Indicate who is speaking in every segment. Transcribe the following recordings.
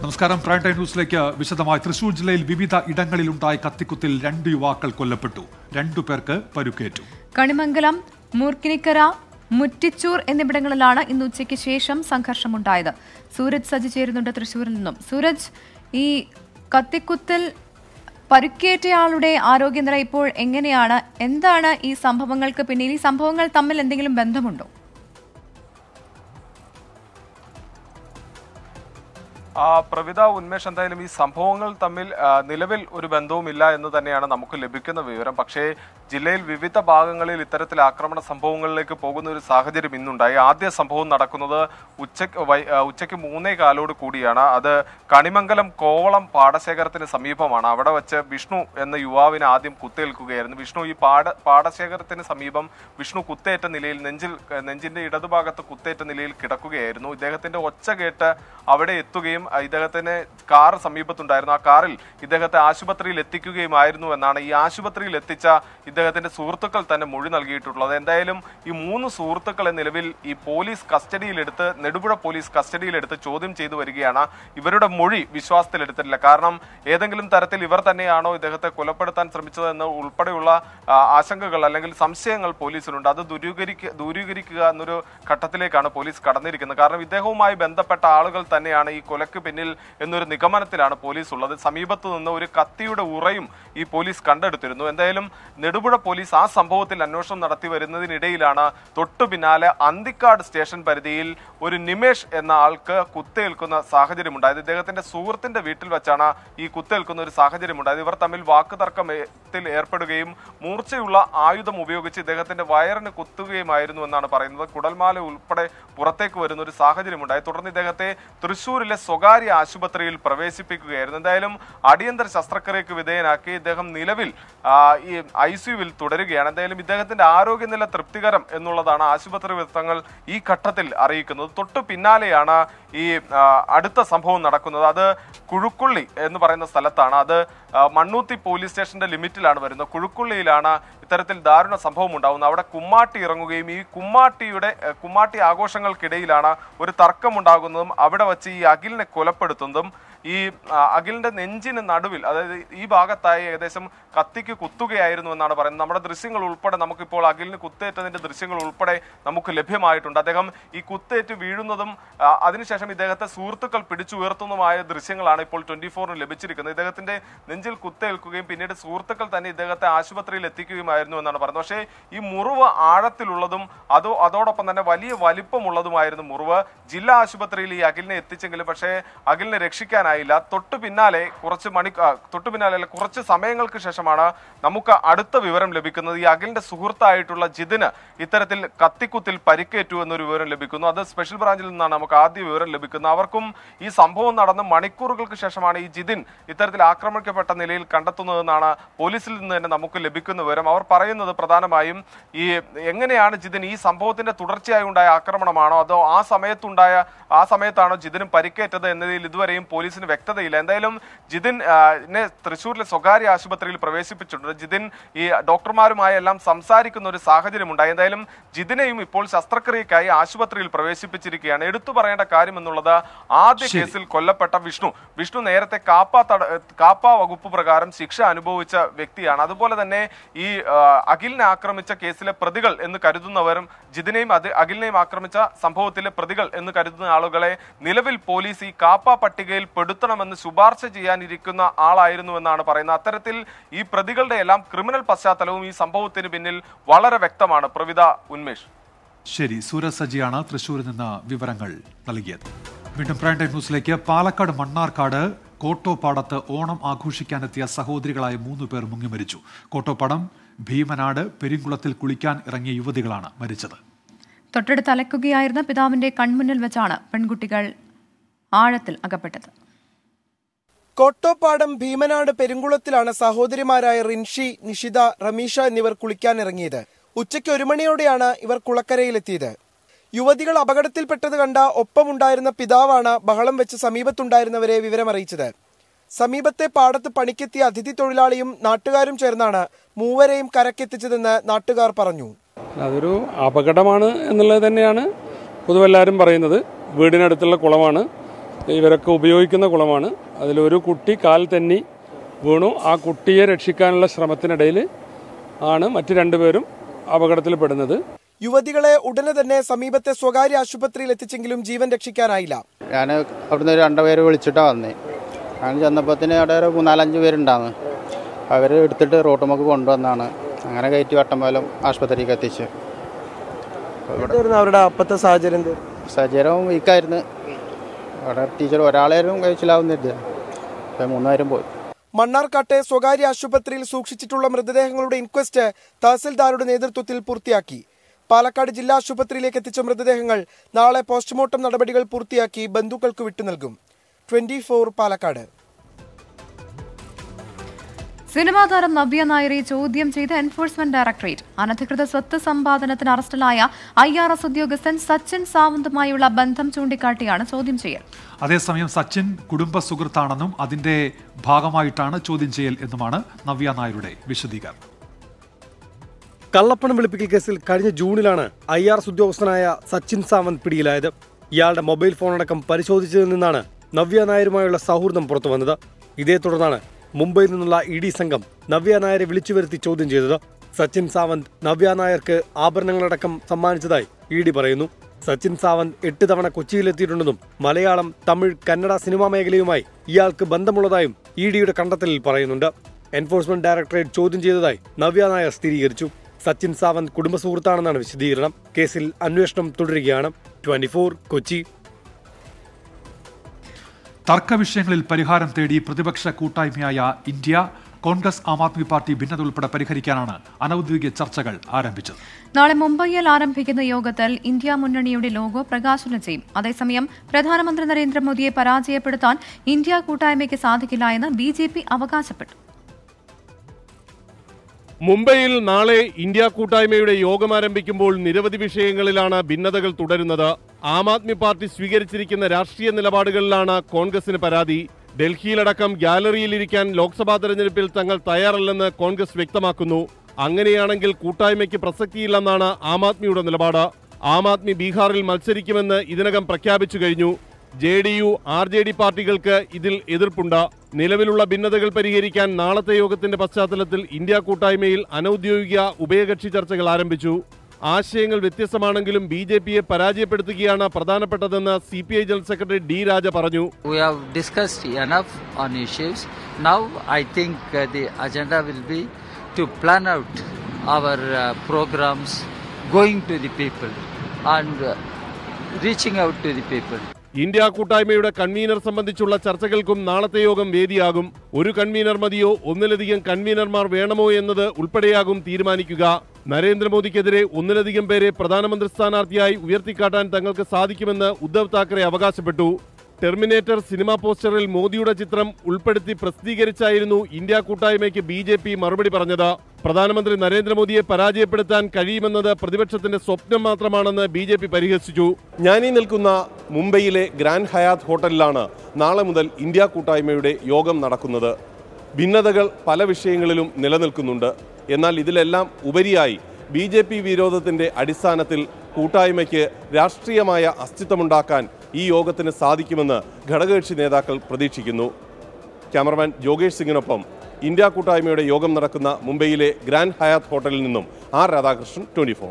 Speaker 1: നമസ്കാരം prime time ന്യൂസിലേക്ക് വിശദമായി തൃശൂർ ജില്ലയിൽ വിവിധ ഇടങ്ങളിലുണ്ടായ കത്തിക്കുത്തിൽ രണ്ട് യുവാക്കൾ കൊല്ലപ്പെട്ടു രണ്ടു പേർക്ക് പരുക്കേറ്റു
Speaker 2: കണിമംഗലം മൂർക്കിനിക്കര മുറ്റിച്ചൂർ എന്നിവിടങ്ങളിലാണ് ഇന്ന് ഉച്ചയ്ക്ക് ശേഷം സംഘർഷമുണ്ടായത് സൂരജ് സജി ചേരുന്നുണ്ട് തൃശൂരിൽ നിന്നും സൂരജ് ഈ കത്തിക്കുത്തിൽ പരുക്കേറ്റയാളുടെ ആരോഗ്യനില ഇപ്പോൾ എങ്ങനെയാണ് എന്താണ് ഈ സംഭവങ്ങൾക്ക് പിന്നിൽ ഈ സംഭവങ്ങൾ തമ്മിൽ എന്തെങ്കിലും ബന്ധമുണ്ടോ
Speaker 3: ആ, പ്രവിത ഉന്മേഷ് എന്തായാലും ഈ സംഭവങ്ങൾ തമ്മിൽ ആ, നിലവിൽ ഒരു ബന്ധവുമില്ല എന്ന് തന്നെയാണ് നമുക്ക് ലഭിക്കുന്ന വിവരം പക്ഷേ ജില്ലയിൽ വിവിധ ഭാഗങ്ങളിൽ ഇത്തരത്തിൽ ആക്രമണ സംഭവങ്ങളിലേക്ക് പോകുന്ന ഒരു സാഹചര്യം ഇന്നുണ്ടായി ആദ്യ സംഭവം നടക്കുന്നത് ഉച്ചയ്ക്ക് വൈ- ആ, ഉച്ചയ്ക്ക് മൂന്നേ കാലോട് കൂടിയാണ് അത് കണിമംഗലം കോവളം പാടശേഖരത്തിന് സമീപമാണ് അവിടെ വെച്ച് വിഷ്ണു എന്ന യുവാവിന് ആദ്യം കുത്തേൽക്കുകയായിരുന്നു വിഷ്ണു ഈ പാട പാടശേഖരത്തിന് സമീപം വിഷ്ണു കുത്തേറ്റ നിലയിൽ നെഞ്ചിൽ നെഞ്ചിന്റെ ഇടതുഭാഗത്ത് കുത്തേറ്റ നിലയിൽ കിടക്കുകയായിരുന്നു ഇദ്ദേഹത്തിന്റെ ഒച്ച കേട്ട് അവിടെ എത്തുകയും ആ, ഇദ്ദേഹത്തിന് കാർ സമീപത്തുണ്ടായിരുന്നു ആ കാറിൽ ഇദ്ദേഹത്തെ ആശുപത്രിയിൽ എത്തിക്കുകയുമായിരുന്നു എന്നാണ് ഈ ആശുപത്രിയിൽ എത്തിച്ച ഇദ്ദേഹത്തിന്റെ സുഹൃത്തുക്കൾ തന്നെ മൊഴി നൽകിയിട്ടുള്ളത് എന്തായാലും ഈ മൂന്ന് സുഹൃത്തുക്കളെ നിലവിൽ ഈ പോലീസ് കസ്റ്റഡിയിലെടുത്ത് നെടുപുഴ പോലീസ് കസ്റ്റഡിയിലെടുത്ത് ചോദ്യം ചെയ്തു വരികയാണ് ഇവരുടെ മൊഴി വിശ്വാസത്തിലെടുത്തിട്ടില്ല കാരണം ഏതെങ്കിലും തരത്തിൽ ഇവർ തന്നെയാണോ ഇദ്ദേഹത്തെ കൊലപ്പെടുത്താൻ ശ്രമിച്ചതെന്ന് ഉൾപ്പെടെയുള്ള ആ, ആശങ്കകൾ അല്ലെങ്കിൽ സംശയങ്ങൾ പോലീസിനുണ്ട് അത് ദുരൂകരിക്കുക ദൂരീകരിക്കുക എന്നൊരു ഘട്ടത്തിലേക്കാണ് പോലീസ് കടന്നിരിക്കുന്നത് കാരണം ഇദ്ദേഹവുമായി ബന്ധപ്പെട്ട ആളുകൾ തന്നെയാണ് ഈ കൊലക്ക് പിന്നിൽ എന്നൊരു നിഗമനത്തിലാണ് പോലീസ് ഉള്ളത് സമീപത്ത് നിന്ന് ഒരു കത്തിയുടെ ഉറയും ഈ പോലീസ് കണ്ടെടുത്തിരുന്നു എന്തായാലും നെടുപുഴ പോലീസ് ആ സംഭവത്തിൽ അന്വേഷണം നടത്തി വരുന്നതിനിടയിലാണ് തൊട്ടു പിന്നാലെ അന്തിക്കാട് സ്റ്റേഷൻ പരിധിയിൽ ഒരു നിമേഷ് എന്ന ആൾക്ക് കുത്തേൽക്കുന്ന സാഹചര്യമുണ്ടായത് ഇദ്ദേഹത്തിന്റെ സുഹൃത്തിന്റെ വീട്ടിൽ വെച്ചാണ് ഈ കുത്തേൽക്കുന്ന ഒരു സാഹചര്യമുണ്ടായത് ഇവർ തമ്മിൽ വാക്കുതർക്കത്തിൽ ഏർപ്പെടുകയും മൂർച്ചയുള്ള ആയുധം ഉപയോഗിച്ച് ഇദ്ദേഹത്തിന്റെ വയറിന് കുത്തുകയുമായിരുന്നു എന്നാണ് പറയുന്നത് കുടൽമാല ഉൾപ്പെടെ പുറത്തേക്ക് വരുന്ന ഒരു സാഹചര്യമുണ്ടായി തുടർന്ന് ഇദ്ദേഹത്തെ തൃശൂരിലെ സ്വകാര്യ ആശുപത്രിയിൽ പ്രവേശിപ്പിക്കുകയായിരുന്നു എന്തായാലും അടിയന്തര ശസ്ത്രക്രിയക്ക് വിധേയനാക്കി ഇദ്ദേഹം നിലവിൽ ആ, ഈ ഐ സിയുവിൽ തുടരുകയാണ് എന്തായാലും ഇദ്ദേഹത്തിന്റെ ആരോഗ്യനില തൃപ്തികരം എന്നുള്ളതാണ് ആശുപത്രി വൃത്തങ്ങൾ ഈ ഘട്ടത്തിൽ അറിയിക്കുന്നത് തൊട്ടു പിന്നാലെയാണ് ഈ ആ, അടുത്ത സംഭവം നടക്കുന്നത് അത് കുഴുക്കുള്ളി എന്ന് പറയുന്ന സ്ഥലത്താണ് അത് ആ, മണ്ണൂത്തി പോലീസ് സ്റ്റേഷന്റെ ലിമിറ്റിലാണ് വരുന്നത് കുഴുക്കുള്ളിയിലാണ് ഇത്തരത്തിൽ ദാരുണ സംഭവം ഉണ്ടാവുന്നത് അവിടെ കുമ്മാട്ടി ഇറങ്ങുകയും ഈ കുമ്മാട്ടിയുടെ ഏ, കുമ്മാട്ടി ആഘോഷങ്ങൾക്കിടയിലാണ് ഒരു തർക്കമുണ്ടാകുന്നതും അവിടെ വച്ച് ഈ അഖിലിനെ കൊലപ്പെടുത്തുന്നതും ഈ ആ, അഖിലിന്റെ നെഞ്ചിന് നടുവിൽ അതായത് ഈ ഭാഗത്തായി ഏകദേശം കത്തിക്ക് കുത്തുകയായിരുന്നു എന്നാണ് പറയുന്നത് നമ്മുടെ ദൃശ്യങ്ങൾ ഉൾപ്പെടെ നമുക്കിപ്പോൾ അഖിലിന് കുത്തേറ്റതിന്റെ ദൃശ്യങ്ങൾ ഉൾപ്പെടെ നമുക്ക് ലഭ്യമായിട്ടുണ്ട് അദ്ദേഹം ഈ കുത്തേറ്റ് വീഴുന്നതും ആ, അതിനുശേഷം ഇദ്ദേഹത്തെ സുഹൃത്തുക്കൾ പിടിച്ചുയർത്തുന്നതുമായ ദൃശ്യങ്ങളാണ് ഇപ്പോൾ ട്വന്റി ഫോറിന് ലഭിച്ചിരിക്കുന്നത് ഇദ്ദേഹത്തിന്റെ നെഞ്ചിൽ കുത്തേൽക്കുകയും പിന്നീട് സുഹൃത്തുക്കൾ തന്നെ ഇദ്ദേഹത്തെ ആശുപത്രിയിൽ എത്തിക്കുകയുമായിരുന്നു എന്നാണ് പറയുന്നത് പക്ഷേ ഈ മുറിവ് ആഴത്തിലുള്ളതും അതോ അതോടൊപ്പം തന്നെ വലിയ വലിപ്പമുള്ളതുമായിരുന്നു മുറിവ് ജില്ലാ ആശുപത്രിയിൽ ഈ അഖിലിനെ എത്തിച്ചെങ്കിലും പക്ഷേ അഖിലിനെ രക്ഷിക്കാനായില്ല തൊട്ടു പിന്നാലെ കുറച്ച് മണി ആ, തൊട്ടു പിന്നാലെ അല്ല കുറച്ച് സമയങ്ങൾക്ക് ശേഷമാണ് നമുക്ക് അടുത്ത വിവരം ലഭിക്കുന്നത് ഈ അഖിലിന്റെ സുഹൃത്തായിട്ടുള്ള ജിതിന് ഇത്തരത്തിൽ കത്തിക്കുത്തിൽ പരിക്കേറ്റു എന്നൊരു വിവരം ലഭിക്കുന്നു അത് സ്പെഷ്യൽ ബ്രാഞ്ചിൽ നിന്നാണ് നമുക്ക് ആദ്യ വിവരം ലഭിക്കുന്നത് അവർക്കും ഈ സംഭവം നടന്ന് മണിക്കൂറുകൾക്ക് ശേഷമാണ് ഈ ജിതിൻ ഇത്തരത്തിൽ ആക്രമിക്കപ്പെട്ട നിലയിൽ കണ്ടെത്തുന്നതെന്നാണ് പോലീസിൽ നിന്ന് തന്നെ നമുക്ക് ലഭിക്കുന്ന വിവരം അവർ പറയുന്നത് പ്രധാനമായും ഈ എങ്ങനെയാണ് ജിതിൻ ഈ സംഭവത്തിന്റെ തുടർച്ചയായി ഉണ്ടായ ആക്രമണമാണോ അതോ ആ സമയത്തുണ്ടായ ആ സമയത്താണോ ജിതിനും പരിക്കേറ്റത് എന്നതിൽ ഇതുവരെയും പോലീസിന് വ്യക്തതയില്ല എന്തായാലും ജിതിൻ ആ, നെ തൃശ്ശൂരിലെ സ്വകാര്യ ആശുപത്രിയിൽ പ്രവേശിപ്പിച്ചിട്ടുണ്ട് ജിതിൻ ഈ ഡോക്ടർമാരുമായി എല്ലാം സംസാരിക്കുന്ന ഒരു സാഹചര്യം ഉണ്ടായി എന്തായാലും ജിതിനെയും ഇപ്പോൾ ശസ്ത്രക്രിയക്കായി ആശുപത്രിയിൽ പ്രവേശിപ്പിച്ചിരിക്കുകയാണ് എടുത്തു പറയേണ്ട കാര്യം എന്നുള്ളത് ആദ്യ
Speaker 1: ശരി.
Speaker 3: കേസിൽ കൊല്ലപ്പെട്ട വിഷ്ണു വിഷ്ണു നേരത്തെ കാപ്പ തട കാപ്പ വകുപ്പ് പ്രകാരം ശിക്ഷ അനുഭവിച്ച വ്യക്തിയാണ് അതുപോലെ തന്നെ ഈ ആ, അഖിലിനെ ആക്രമിച്ച കേസിലെ പ്രതികൾ എന്ന് കരുതുന്നവരും ജിതിനെയും അത് അഖിലിനെയും ആക്രമിച്ച സംഭവത്തിലെ പ്രതികൾ എന്ന് കരുതുന്ന ആളുകളെ നിലവിൽ പോലീസ് ഈ കാപ്പ പട്ടികയിൽ പെടുത്തണമെന്ന് ശുപാർശ ചെയ്യാനിരിക്കുന്ന ആളായിരുന്നു എന്നാണ് പറയുന്നത് അത്തരത്തിൽ ഈ പ്രതികളുടെ എല്ലാം ക്രിമിനൽ പശ്ചാത്തലവും ഈ സംഭവത്തിന് പിന്നിൽ വളരെ വ്യക്തമാണ് പ്രവിത ഉന്മേഷ്
Speaker 1: ശരി സൂരജ് സജിയാണ് തൃശൂരിൽ നിന്ന് വിവരങ്ങൾ നൽകിയത് വീണ്ടും പ്രൈം ടൈം ന്യൂസിലേക്ക് പാലക്കാട് മണ്ണാർക്കാട് കോട്ടോപ്പാടത്ത് ഓണം ആഘോഷിക്കാനെത്തിയ സഹോദരികളായ മൂന്ന് പേർ മുങ്ങി മരിച്ചു കോട്ടോപ്പാടം ഭീമനാട് പെരിങ്കുളത്തിൽ കുളിക്കാൻ ഇറങ്ങിയ യുവതികളാണ് മരിച്ചത്
Speaker 2: തൊട്ടടുത്ത് അലക്കുകയായിരുന്ന പിതാവിന്റെ കൺമുന്നിൽ വെച്ചാണ് പെൺകുട്ടികൾ ആഴത്തിൽ അകപ്പെട്ടത്
Speaker 4: കോട്ടോപ്പാടം ഭീമനാട് പെരുങ്കുളത്തിലാണ് സഹോദരിമാരായ റിൻഷി നിഷിത റമീഷ എന്നിവർ കുളിക്കാനിറങ്ങിയത് ഉച്ചയ്ക്ക് ഒരു മണിയോടെയാണ് ഇവർ കുളക്കരയിലെത്തിയത് യുവതികൾ അപകടത്തിൽപ്പെട്ടത് കണ്ട ഒപ്പമുണ്ടായിരുന്ന പിതാവാണ് ബഹളം വെച്ച് സമീപത്തുണ്ടായിരുന്നവരെ വിവരമറിയിച്ചത് സമീപത്തെ പാടത്ത് പണിക്കെത്തിയ അതിഥി തൊഴിലാളിയും നാട്ടുകാരും ചേർന്നാണ് മൂവരെയും കരക്കെത്തിച്ചതെന്ന് നാട്ടുകാർ പറഞ്ഞു
Speaker 5: അതൊരു അപകടമാണ് എന്നുള്ളത് തന്നെയാണ് പൊതുവെല്ലാവരും പറയുന്നത് വീടിനടുത്തുള്ള കുളമാണ് ഇവരൊക്കെ ഉപയോഗിക്കുന്ന കുളമാണ് അതിലൊരു കുട്ടി കാൽ തെന്നി വീണു ആ കുട്ടിയെ രക്ഷിക്കാനുള്ള ശ്രമത്തിനിടയിൽ ആണ് മറ്റു രണ്ടുപേരും അപകടത്തിൽപ്പെടുന്നത്
Speaker 4: യുവതികളെ ഉടനെ തന്നെ സമീപത്തെ സ്വകാര്യ ആശുപത്രിയിൽ എത്തിച്ചെങ്കിലും ജീവൻ രക്ഷിക്കാനായില്ല
Speaker 6: ഞാൻ അവിടുന്ന് ഒരു രണ്ടുപേര് വിളിച്ചിട്ടാണ് വന്നേ ഞാൻ ചെന്നപ്പോഴത്തേന് അവിടെ ഒരു മൂന്നാലഞ്ച് പേരുണ്ടാന്ന് അവർ എടുത്തിട്ട് റോട്ടുമൊക്കെ കൊണ്ടുവന്നാണ് അങ്ങനെ കയറ്റി വട്ടമ്പാലം ആശുപത്രിക്ക് എത്തിച്ച്
Speaker 4: അവരുടെ അപ്പത്തെ സാഹചര്യം
Speaker 6: സാഹചര്യം വീക്കായിരുന്നു അവിടെ ടീച്ചർ ഒരാളേരും കഴിച്ചിലാവുന്നില്ല അപ്പം മൂന്നുപേരും പോയി
Speaker 4: മണ്ണാർക്കാട്ടെ സ്വകാര്യ ആശുപത്രിയിൽ സൂക്ഷിച്ചിട്ടുള്ള മൃതദേഹങ്ങളുടെ ഇൻക്വസ്റ്റ് തഹസിൽദാരുടെ നേതൃത്വത്തിൽ പൂർത്തിയാക്കി പാലക്കാട് ജില്ലാ ആശുപത്രിയിലേക്ക് എത്തിച്ച മൃതദേഹങ്ങൾ നാളെ പോസ്റ്റ്മോർട്ടം നടപടികൾ പൂർത്തിയാക്കി ബന്ധുക്കൾക്ക് വിട്ടുനൽകും ട്വന്റി ഫോർ പാലക്കാട്
Speaker 2: സിനിമാ താരം നവ്യ നായരെ ചോദ്യം ചെയ്ത് എൻഫോഴ്സ്മെന്റ് ഡയറക്ടറേറ്റ് അനധികൃത സ്വത്ത് സമ്പാദനത്തിന് അറസ്റ്റിലായ ഐ ആർ എസ് ഉദ്യോഗസ്ഥൻ സച്ചിൻ സാവന്തുമായുള്ള ബന്ധം ചൂണ്ടിക്കാട്ടിയാണ് ചോദ്യം ചെയ്യൽ
Speaker 1: അതേസമയം സച്ചിൻ കുടുംബ സുഹൃത്താണെന്നും അതിന്റെ ഭാഗമായിട്ടാണ് ചോദ്യം ചെയ്യൽ എന്നുമാണ് നവ്യ നായരുടെ വിശദീകരണം
Speaker 7: കള്ളപ്പണം വെളുപ്പിക്കൽ കേസിൽ കഴിഞ്ഞ ജൂണിലാണ് ഐ ആർ എസ് ഉദ്യോഗസ്ഥനായ സച്ചിൻ സാവന്ത് പിടിയിലായത് ഇയാളുടെ മൊബൈൽ ഫോണടക്കം പരിശോധിച്ചതിൽ നിന്നാണ് നവ്യ നായരുമായുള്ള സൗഹൃദം പുറത്തുവന്നത് ഇതേ തുടർന്നാണ് മുംബൈയിൽ നിന്നുള്ള ഇ ഡി സംഘം നവ്യ നായരെ വിളിച്ചു വരുത്തി ചോദ്യം ചെയ്തത് സച്ചിൻ സാവന്ത് നവ്യ നായർക്ക് ആഭരണങ്ങളടക്കം സമ്മാനിച്ചതായി ഇ ഡി പറയുന്നു സച്ചിൻ സാവന്ത് എട്ട് തവണ കൊച്ചിയിലെത്തിയിട്ടുണ്ടെന്നും മലയാളം തമിഴ് കന്നഡ സിനിമാ മേഖലയുമായി ഇയാൾക്ക് ബന്ധമുള്ളതായും ഇ ഡിയുടെ കണ്ടെത്തലിൽ പറയുന്നുണ്ട് എൻഫോഴ്സ്മെന്റ് ഡയറക്ടറേറ്റ് ചോദ്യം ചെയ്തതായി നവ്യ നായർ സ്ഥിരീകരിച്ചു സച്ചിൻ സാവന്ത് കുടുംബ സുഹൃത്താണെന്നാണ് വിശദീകരണം കേസിൽ അന്വേഷണം തുടരുകയാണ് ട്വന്റി കൊച്ചി
Speaker 1: തർക്ക വിഷയങ്ങളിൽ പരിഹാരം തേടി പ്രതിപക്ഷ കൂട്ടായ്മയായ ഇന്ത്യ കോൺഗ്രസ് ആം ആദ്മി പാർട്ടി ഭിന്നത ഉൾപ്പെടെ പരിഹരിക്കാനാണ് അനൌദ്യോഗിക ചർച്ചകൾ ആരംഭിച്ചത്
Speaker 2: നാളെ മുംബൈയിൽ ആരംഭിക്കുന്ന യോഗത്തിൽ ഇന്ത്യ മുന്നണിയുടെ ലോഗോ പ്രകാശനം ചെയ്യും അതേസമയം പ്രധാനമന്ത്രി നരേന്ദ്രമോദിയെ പരാജയപ്പെടുത്താൻ ഇന്ത്യ കൂട്ടായ്മയ്ക്ക് സാധിക്കില്ല എന്ന് ബി ജെ പി അവകാശപ്പെട്ടു
Speaker 8: മുംബൈയിൽ നാളെ ഇന്ത്യ കൂട്ടായ്മയുടെ യോഗം ആരംഭിക്കുമ്പോൾ നിരവധി വിഷയങ്ങളിലാണ് ഭിന്നതകൾ തുടരുന്നത് ആം ആദ്മി പാർട്ടി സ്വീകരിച്ചിരിക്കുന്ന രാഷ്ട്രീയ നിലപാടുകളിലാണ് കോൺഗ്രസിന് പരാതി ഡൽഹിയിലടക്കം ഗ്യാലറിയിലിരിക്കാൻ ലോക്സഭാ തെരഞ്ഞെടുപ്പിൽ തങ്ങൾ തയ്യാറല്ലെന്ന് കോൺഗ്രസ് വ്യക്തമാക്കുന്നു അങ്ങനെയാണെങ്കിൽ കൂട്ടായ്മയ്ക്ക് പ്രസക്തിയില്ലെന്നാണ് ആം ആദ്മിയുടെ നിലപാട് ആം ആദ്മി ബീഹാറിൽ മത്സരിക്കുമെന്ന് ഇതിനകം പ്രഖ്യാപിച്ചു കഴിഞ്ഞു J D U R J D പാർട്ടികൾക്ക് ഇതിൽ എതിർപ്പുണ്ട് നിലവിലുള്ള ഭിന്നതകൾ പരിഹരിക്കാൻ നാളത്തെ യോഗത്തിന്റെ പശ്ചാത്തലത്തിൽ ഇന്ത്യ കൂട്ടായ്മയിൽ അനൌദ്യോഗിക ഉഭയകക്ഷി ചർച്ചകൾ ആരംഭിച്ചു ആശയങ്ങൾ വ്യത്യസ്തമാണെങ്കിലും ബി ജെ പിയെ പരാജയപ്പെടുത്തുകയാണ് പ്രധാനപ്പെട്ടതെന്ന് C P I general secretary D Raja പറഞ്ഞു
Speaker 9: We have discussed enough on issues. Now I think uh, the agenda will be to plan out our uh, programs going to the people and uh, reaching out to the people.
Speaker 8: India കൂട്ടായ്മയുടെ convener സംബന്ധിച്ചുള്ള ചർച്ചകൾക്കും നാളത്തെ യോഗം വേദിയാകും ഒരു convener മതിയോ ഒന്നിലധികം കൺവീനർമാർ വേണമോ എന്നത് ഉൾപ്പെടെയാകും തീരുമാനിക്കുക നരേന്ദ്രമോദിക്കെതിരെ ഒന്നിലധികം പേരെ പ്രധാനമന്ത്രി സ്ഥാനാർത്ഥിയായി ഉയർത്തിക്കാട്ടാൻ തങ്ങൾക്ക് സാധിക്കുമെന്ന് ഉദ്ധവ് താക്കറെ അവകാശപ്പെട്ടു ടെർമിനേറ്റർ സിനിമാ പോസ്റ്ററിൽ മോദിയുടെ ചിത്രം ഉൾപ്പെടുത്തി പ്രസിദ്ധീകരിച്ചായിരുന്നു ഇന്ത്യ കൂട്ടായ്മയ്ക്ക് ബി ജെ പി മറുപടി പറഞ്ഞത് പ്രധാനമന്ത്രി നരേന്ദ്രമോദിയെ പരാജയപ്പെടുത്താൻ കഴിയുമെന്നത് പ്രതിപക്ഷത്തിന്റെ സ്വപ്നം മാത്രമാണെന്ന് ബി ജെ പി പരിഹസിച്ചു ഞാനീ നിൽക്കുന്ന മുംബൈയിലെ ഗ്രാൻഡ് ഹയാത്ത് ഹോട്ടലിലാണ് നാളെ മുതൽ ഇന്ത്യ കൂട്ടായ്മയുടെ യോഗം നടക്കുന്നത് ഭിന്നതകൾ പല വിഷയങ്ങളിലും നിലനിൽക്കുന്നുണ്ട് എന്നാൽ ഇതിലെല്ലാം ഉപരിയായി ബി ജെ പി വിരോധത്തിന്റെ അടിസ്ഥാനത്തിൽ കൂട്ടായ്മയ്ക്ക് രാഷ്ട്രീയമായ അസ്തിത്വമുണ്ടാക്കാൻ ഈ യോഗത്തിന് സാധിക്കുമെന്ന് ഘടകകക്ഷി നേതാക്കൾ പ്രതീക്ഷിക്കുന്നു ക്യാമറമാൻ ജോഗേഷ് സിംഗിനൊപ്പം ഇന്ത്യ കൂട്ടായ്മയുടെ യോഗം നടക്കുന്ന മുംബൈയിലെ ഗ്രാൻഡ് ഹയാത്ത് ഹോട്ടലിൽ നിന്നും R Radhakrishnan twenty four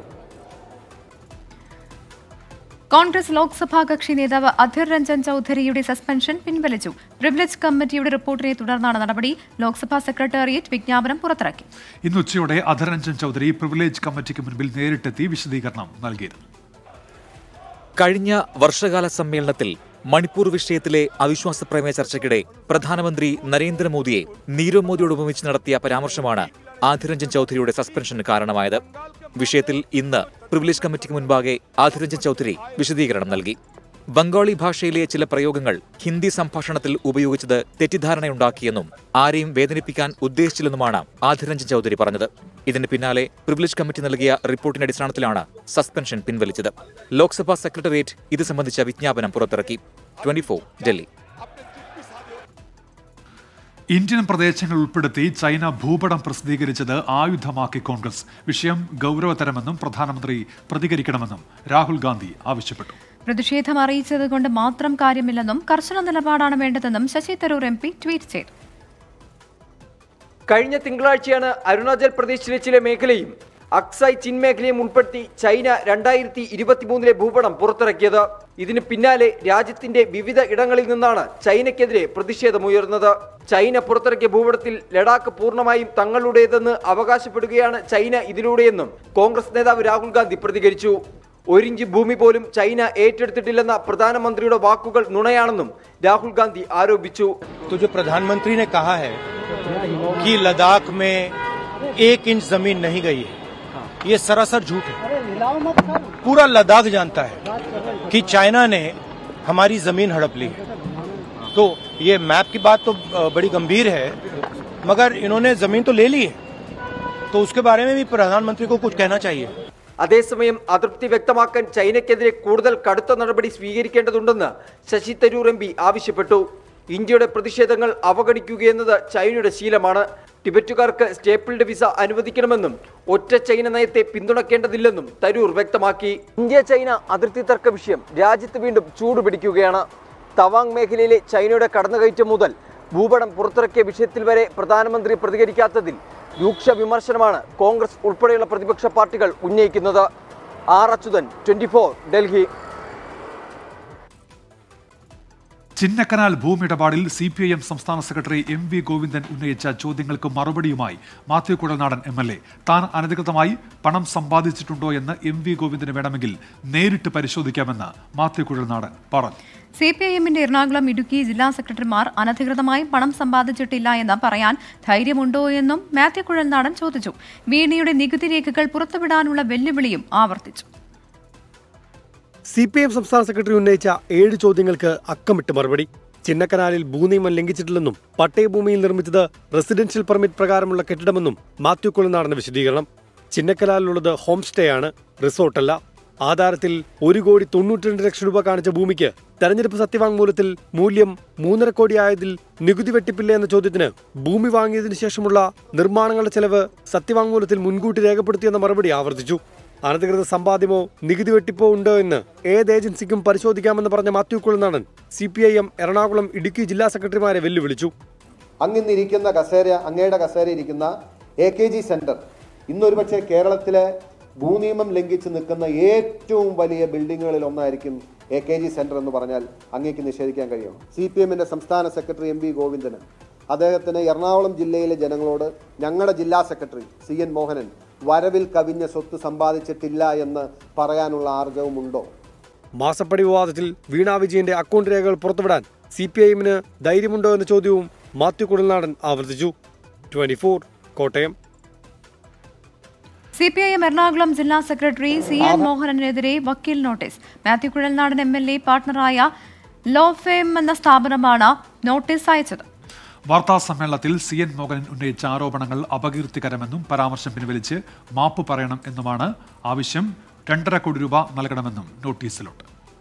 Speaker 2: Congress Lok Sabha കക്ഷി നേതാവ് അധിർ രഞ്ജൻ ചൌധരിയുടെ സസ്പെൻഷൻ പിൻവലിച്ചു പ്രിവിലേജ് കമ്മിറ്റിയുടെ റിപ്പോർട്ടിനെ തുടർന്നാണ് നടപടി ലോക്സഭാ സെക്രട്ടേറിയറ്റ് വിജ്ഞാപനം പുറത്തിറക്കി
Speaker 1: ഇന്ന് ഉച്ചയോടെ അധരഞ്ജൻ ചൗധരി പ്രിവിലേജ് കമ്മിറ്റിക്ക് മുൻപിൽ നേരിട്ടെത്തി വിശദീകരണം നൽകിയിരുന്നു
Speaker 10: കഴിഞ്ഞ വർഷകാല സമ്മേളനത്തിൽ മണിപ്പൂർ വിഷയത്തിലെ അവിശ്വാസ പ്രമേയ ചർച്ചയ്ക്കിടെ പ്രധാനമന്ത്രി നരേന്ദ്രമോദിയെ നീരവ് മോദിയോട് ഉപമിച്ച് നടത്തിയ പരാമർശമാണ് ആധിരഞ്ജൻ ചൌധരിയുടെ സസ്പെൻഷന് കാരണമായത് വിഷയത്തിൽ ഇന്ന് പ്രിവിലേജ് കമ്മിറ്റിക്ക് മുൻപാകെ ആധിരഞ്ജൻ ചൌധരി വിശദീകരണം നൽകി ബംഗാളി ഭാഷയിലെ ചില പ്രയോഗങ്ങൾ ഹിന്ദി സംഭാഷണത്തിൽ ഉപയോഗിച്ചത് തെറ്റിദ്ധാരണയുണ്ടാക്കിയെന്നും ആരെയും വേദനിപ്പിക്കാൻ ഉദ്ദേശിച്ചില്ലെന്നുമാണ് ആധിരഞ്ജൻ ചൌധരി പറഞ്ഞത് ഇതിന് പിന്നാലെ പ്രിവിലേജ് കമ്മിറ്റി നൽകിയ റിപ്പോർട്ടിന്റെ അടിസ്ഥാനത്തിലാണ് സസ്പെൻഷൻ പിൻവലിച്ചത് ലോക്സഭാ സെക്രട്ടേറിയറ്റ് ഇത് സംബന്ധിച്ച വിജ്ഞാപനം പുറത്തിറക്കി ട്വന്റി ഡൽഹി
Speaker 1: ഇന്ത്യൻ പ്രദേശങ്ങൾ ഉൾപ്പെടുത്തി ചൈന ഭൂപടം പ്രസിദ്ധീകരിച്ചത് ആയുധമാക്കി കോൺഗ്രസ് വിഷയം ഗൗരവതരമെന്നും പ്രധാനമന്ത്രി പ്രതികരിക്കണമെന്നും രാഹുൽ ഗാന്ധി ആവശ്യപ്പെട്ടു
Speaker 2: പ്രതിഷേധം അറിയിച്ചത് കൊണ്ട് മാത്രം കാര്യമില്ലെന്നും കർശന നിലപാടാണ് വേണ്ടതെന്നും Shashi Tharoor M P tweet ചെയ്തു
Speaker 11: കഴിഞ്ഞ തിങ്കളാഴ്ചയാണ് അരുണാചൽ പ്രദേശിലെ ചില മേഖലയും അക്സായ് ചിൻ മേഖലയും ഉൾപ്പെടുത്തി ചൈന രണ്ടായിരത്തി ഇരുപത്തിമൂന്നിലെ ഭൂപടം പുറത്തിറക്കിയത് ഇതിന് പിന്നാലെ രാജ്യത്തിന്റെ വിവിധ ഇടങ്ങളിൽ നിന്നാണ് ചൈനയ്ക്കെതിരെ പ്രതിഷേധമുയർന്നത് ചൈന പുറത്തിറക്കിയ ഭൂപടത്തിൽ ലഡാക്ക് പൂർണ്ണമായും തങ്ങളുടേതെന്ന് അവകാശപ്പെടുകയാണ് ചൈന ഇതിലൂടെയെന്നും കോൺഗ്രസ് നേതാവ് രാഹുൽ ഗാന്ധി പ്രതികരിച്ചു ഒരിഞ്ച് ഭൂമി പോലും ചൈന ഏറ്റെടുത്തിട്ടില്ലെന്ന പ്രധാനമന്ത്രിയുടെ വാക്കുകൾ നുണയാണെന്നും രാഹുൽ ഗാന്ധി ആരോപിച്ചു
Speaker 12: तो जो प्रधानमंत्री ने कहा है कि लद्दाख में एक इंच जमीन नहीं गई है ये सरासर झूठ है पूरा लद्दाख जानता है कि चाइना ने हमारी जमीन हड़प ली है तो ये मैप की बात तो अ, बड़ी गंभीर है मगर इन्होंने जमीन तो ले ली है तो उसके बारे में भी प्रधानमंत्री को कुछ कहना चाहिए
Speaker 11: അതേസമയം അതൃപ്തി വ്യക്തമാക്കാൻ ചൈനയ്ക്കെതിരെ കൂടുതൽ കടുത്ത നടപടി സ്വീകരിക്കേണ്ടതുണ്ടെന്ന് ശശി തരൂർ എം പി ആവശ്യപ്പെട്ടു ഇന്ത്യയുടെ പ്രതിഷേധങ്ങൾ അവഗണിക്കുകയെന്നത് ചൈനയുടെ ശീലമാണ് ടിബറ്റുകാർക്ക് സ്റ്റേപ്പിൾഡ് വിസ അനുവദിക്കണമെന്നും ഒറ്റ ചൈന നയത്തെ പിന്തുണക്കേണ്ടതില്ലെന്നും തരൂർ വ്യക്തമാക്കി ഇന്ത്യ ചൈന അതിർത്തി തർക്ക വിഷയം രാജ്യത്ത് വീണ്ടും ചൂടുപിടിക്കുകയാണ് തവാങ് മേഖലയിലെ ചൈനയുടെ കടന്നുകയറ്റം മുതൽ ഭൂപടം പുറത്തിറക്കിയ വിഷയത്തിൽ വരെ പ്രധാനമന്ത്രി പ്രതികരിക്കാത്തതിൽ രൂക്ഷ വിമർശനമാണ് കോൺഗ്രസ് ഉൾപ്പെടെയുള്ള പ്രതിപക്ഷ പാർട്ടികൾ ഉന്നയിക്കുന്നത് ആർ അച്യുതൻ ട്വന്റി ഡൽഹി
Speaker 1: ചിന്നക്കനാൽ ഭൂമിയിടപാടിൽ സി പി ഐ എം സംസ്ഥാന സെക്രട്ടറി എം വി ഗോവിന്ദൻ ഉന്നയിച്ച ചോദ്യങ്ങൾക്ക് മറുപടിയുമായി Mathew Kuzhalnadan M L A താൻ അനധികൃതമായി പണം സമ്പാദിച്ചിട്ടുണ്ടോ എന്ന് എം വി ഗോവിന്ദന് വേണമെങ്കിൽ നേരിട്ട് പരിശോധിക്കാമെന്ന് മാത്യു കുഴൽനാടൻ പറഞ്ഞു
Speaker 2: സി പി ഐ എമ്മിന്റെ എറണാകുളം ഇടുക്കി ജില്ലാ സെക്രട്ടറിമാർ അനധികൃതമായി പണം സമ്പാദിച്ചിട്ടില്ല എന്ന് പറയാൻ ധൈര്യമുണ്ടോ എന്നും മാത്യു കുഴൽനാടൻ ചോദിച്ചു വീണയുടെ നികുതി രേഖകൾ പുറത്തുവിടാനുള്ള വെല്ലുവിളിയും ആവർത്തിച്ചു
Speaker 7: സി പി എം സംസ്ഥാന സെക്രട്ടറി ഉന്നയിച്ച ഏഴ് ചോദ്യങ്ങൾക്ക് അക്കമിട്ട് മറുപടി ചിന്നക്കനാലിൽ ഭൂനിയമം ലംഘിച്ചിട്ടില്ലെന്നും പട്ടയഭൂമിയിൽ നിർമ്മിച്ചത് റെസിഡൻഷ്യൽ പെർമിറ്റ് പ്രകാരമുള്ള കെട്ടിടമെന്നും മാത്യു കുളനാടന്റെ വിശദീകരണം ചിന്നക്കനാലിലുള്ളത് ഹോം സ്റ്റേ ആണ് റിസോർട്ടല്ല ആധാരത്തിൽ ഒരു കോടി തൊണ്ണൂറ്റിരണ്ട് ലക്ഷം രൂപ കാണിച്ച ഭൂമിക്ക് തെരഞ്ഞെടുപ്പ് സത്യവാങ്മൂലത്തിൽ മൂല്യം മൂന്നര കോടി ആയതിൽ നികുതി വെട്ടിപ്പില്ല എന്ന ചോദ്യത്തിന് ഭൂമി വാങ്ങിയതിനു ശേഷമുള്ള നിർമ്മാണങ്ങളുടെ ചെലവ് സത്യവാങ്മൂലത്തിൽ മുൻകൂട്ടി രേഖപ്പെടുത്തിയെന്ന മറുപടി ആവർത്തിച്ചു അനധികൃത സമ്പാദ്യമോ നികുതി വെട്ടിപ്പോ ഉണ്ടോ എന്ന് ഏത് ഏജൻസിക്കും പരിശോധിക്കാമെന്ന് പറഞ്ഞ Mathew Kuzhalnadan C P I M Ernakulam Idukki ജില്ലാ സെക്രട്ടറിമാരെ വെല്ലുവിളിച്ചു
Speaker 13: അങ്ങിന്നിരിക്കുന്ന കസേര അങ്ങയുടെ കസേര ഇരിക്കുന്ന എ കെ ജി സെന്റർ ഇന്നൊരുപക്ഷെ കേരളത്തിലെ ഭൂനിയമം ലംഘിച്ച് നിൽക്കുന്ന ഏറ്റവും വലിയ ബിൽഡിങ്ങുകളിൽ ഒന്നായിരിക്കും എ കെ ജി സെന്റർ എന്ന് പറഞ്ഞാൽ അങ്ങേക്ക് നിഷേധിക്കാൻ കഴിയും സി പി എമ്മിന്റെ സംസ്ഥാന സെക്രട്ടറി എം വി ഗോവിന്ദന് അദ്ദേഹത്തിന് എറണാകുളം ജില്ലയിലെ ജനങ്ങളോട് ഞങ്ങളുടെ ജില്ലാ സെക്രട്ടറി സി എൻ മോഹനൻ വരവിൽ കവിഞ്ഞ സ്വത്ത് സമ്പാദിച്ചിട്ടില്ല എന്ന് പറയാനുള്ള ആർജവമുണ്ടോ
Speaker 7: മാസപ്പടി വിവാദത്തിൽ വീണ വിജയന്റെ അക്കൗണ്ട് രേഖകൾ പുറത്തുവിടാൻ സി പി ഐ എമ്മിന് ധൈര്യമുണ്ടോ എന്ന ചോദ്യവും മാത്യു കുഴൽനാടൻ ആവർത്തിച്ചു twenty four Kottayam
Speaker 2: C P I M Ernakulam ജില്ലാ സെക്രട്ടറി സി എൻ മോഹനനെതിരെ വക്കീൽ notice Mathew Kuzhalnadan M L A പാർട്ണറായ ലോ ഫെയിം എന്ന സ്ഥാപനമാണ് നോട്ടീസ് അയച്ചത്
Speaker 1: വാർത്താ സമ്മേളനത്തിൽ സി എൻ മോഹനൻ ഉന്നയിച്ച ആരോപണങ്ങൾ അപകീർത്തികരമെന്നും പരാമർശം പിൻവലിച്ച് മാപ്പ് പറയണം എന്നുമാണ് ആവശ്യം രണ്ടര കോടി രൂപ നൽകണമെന്നും നോട്ടീസിലുണ്ട്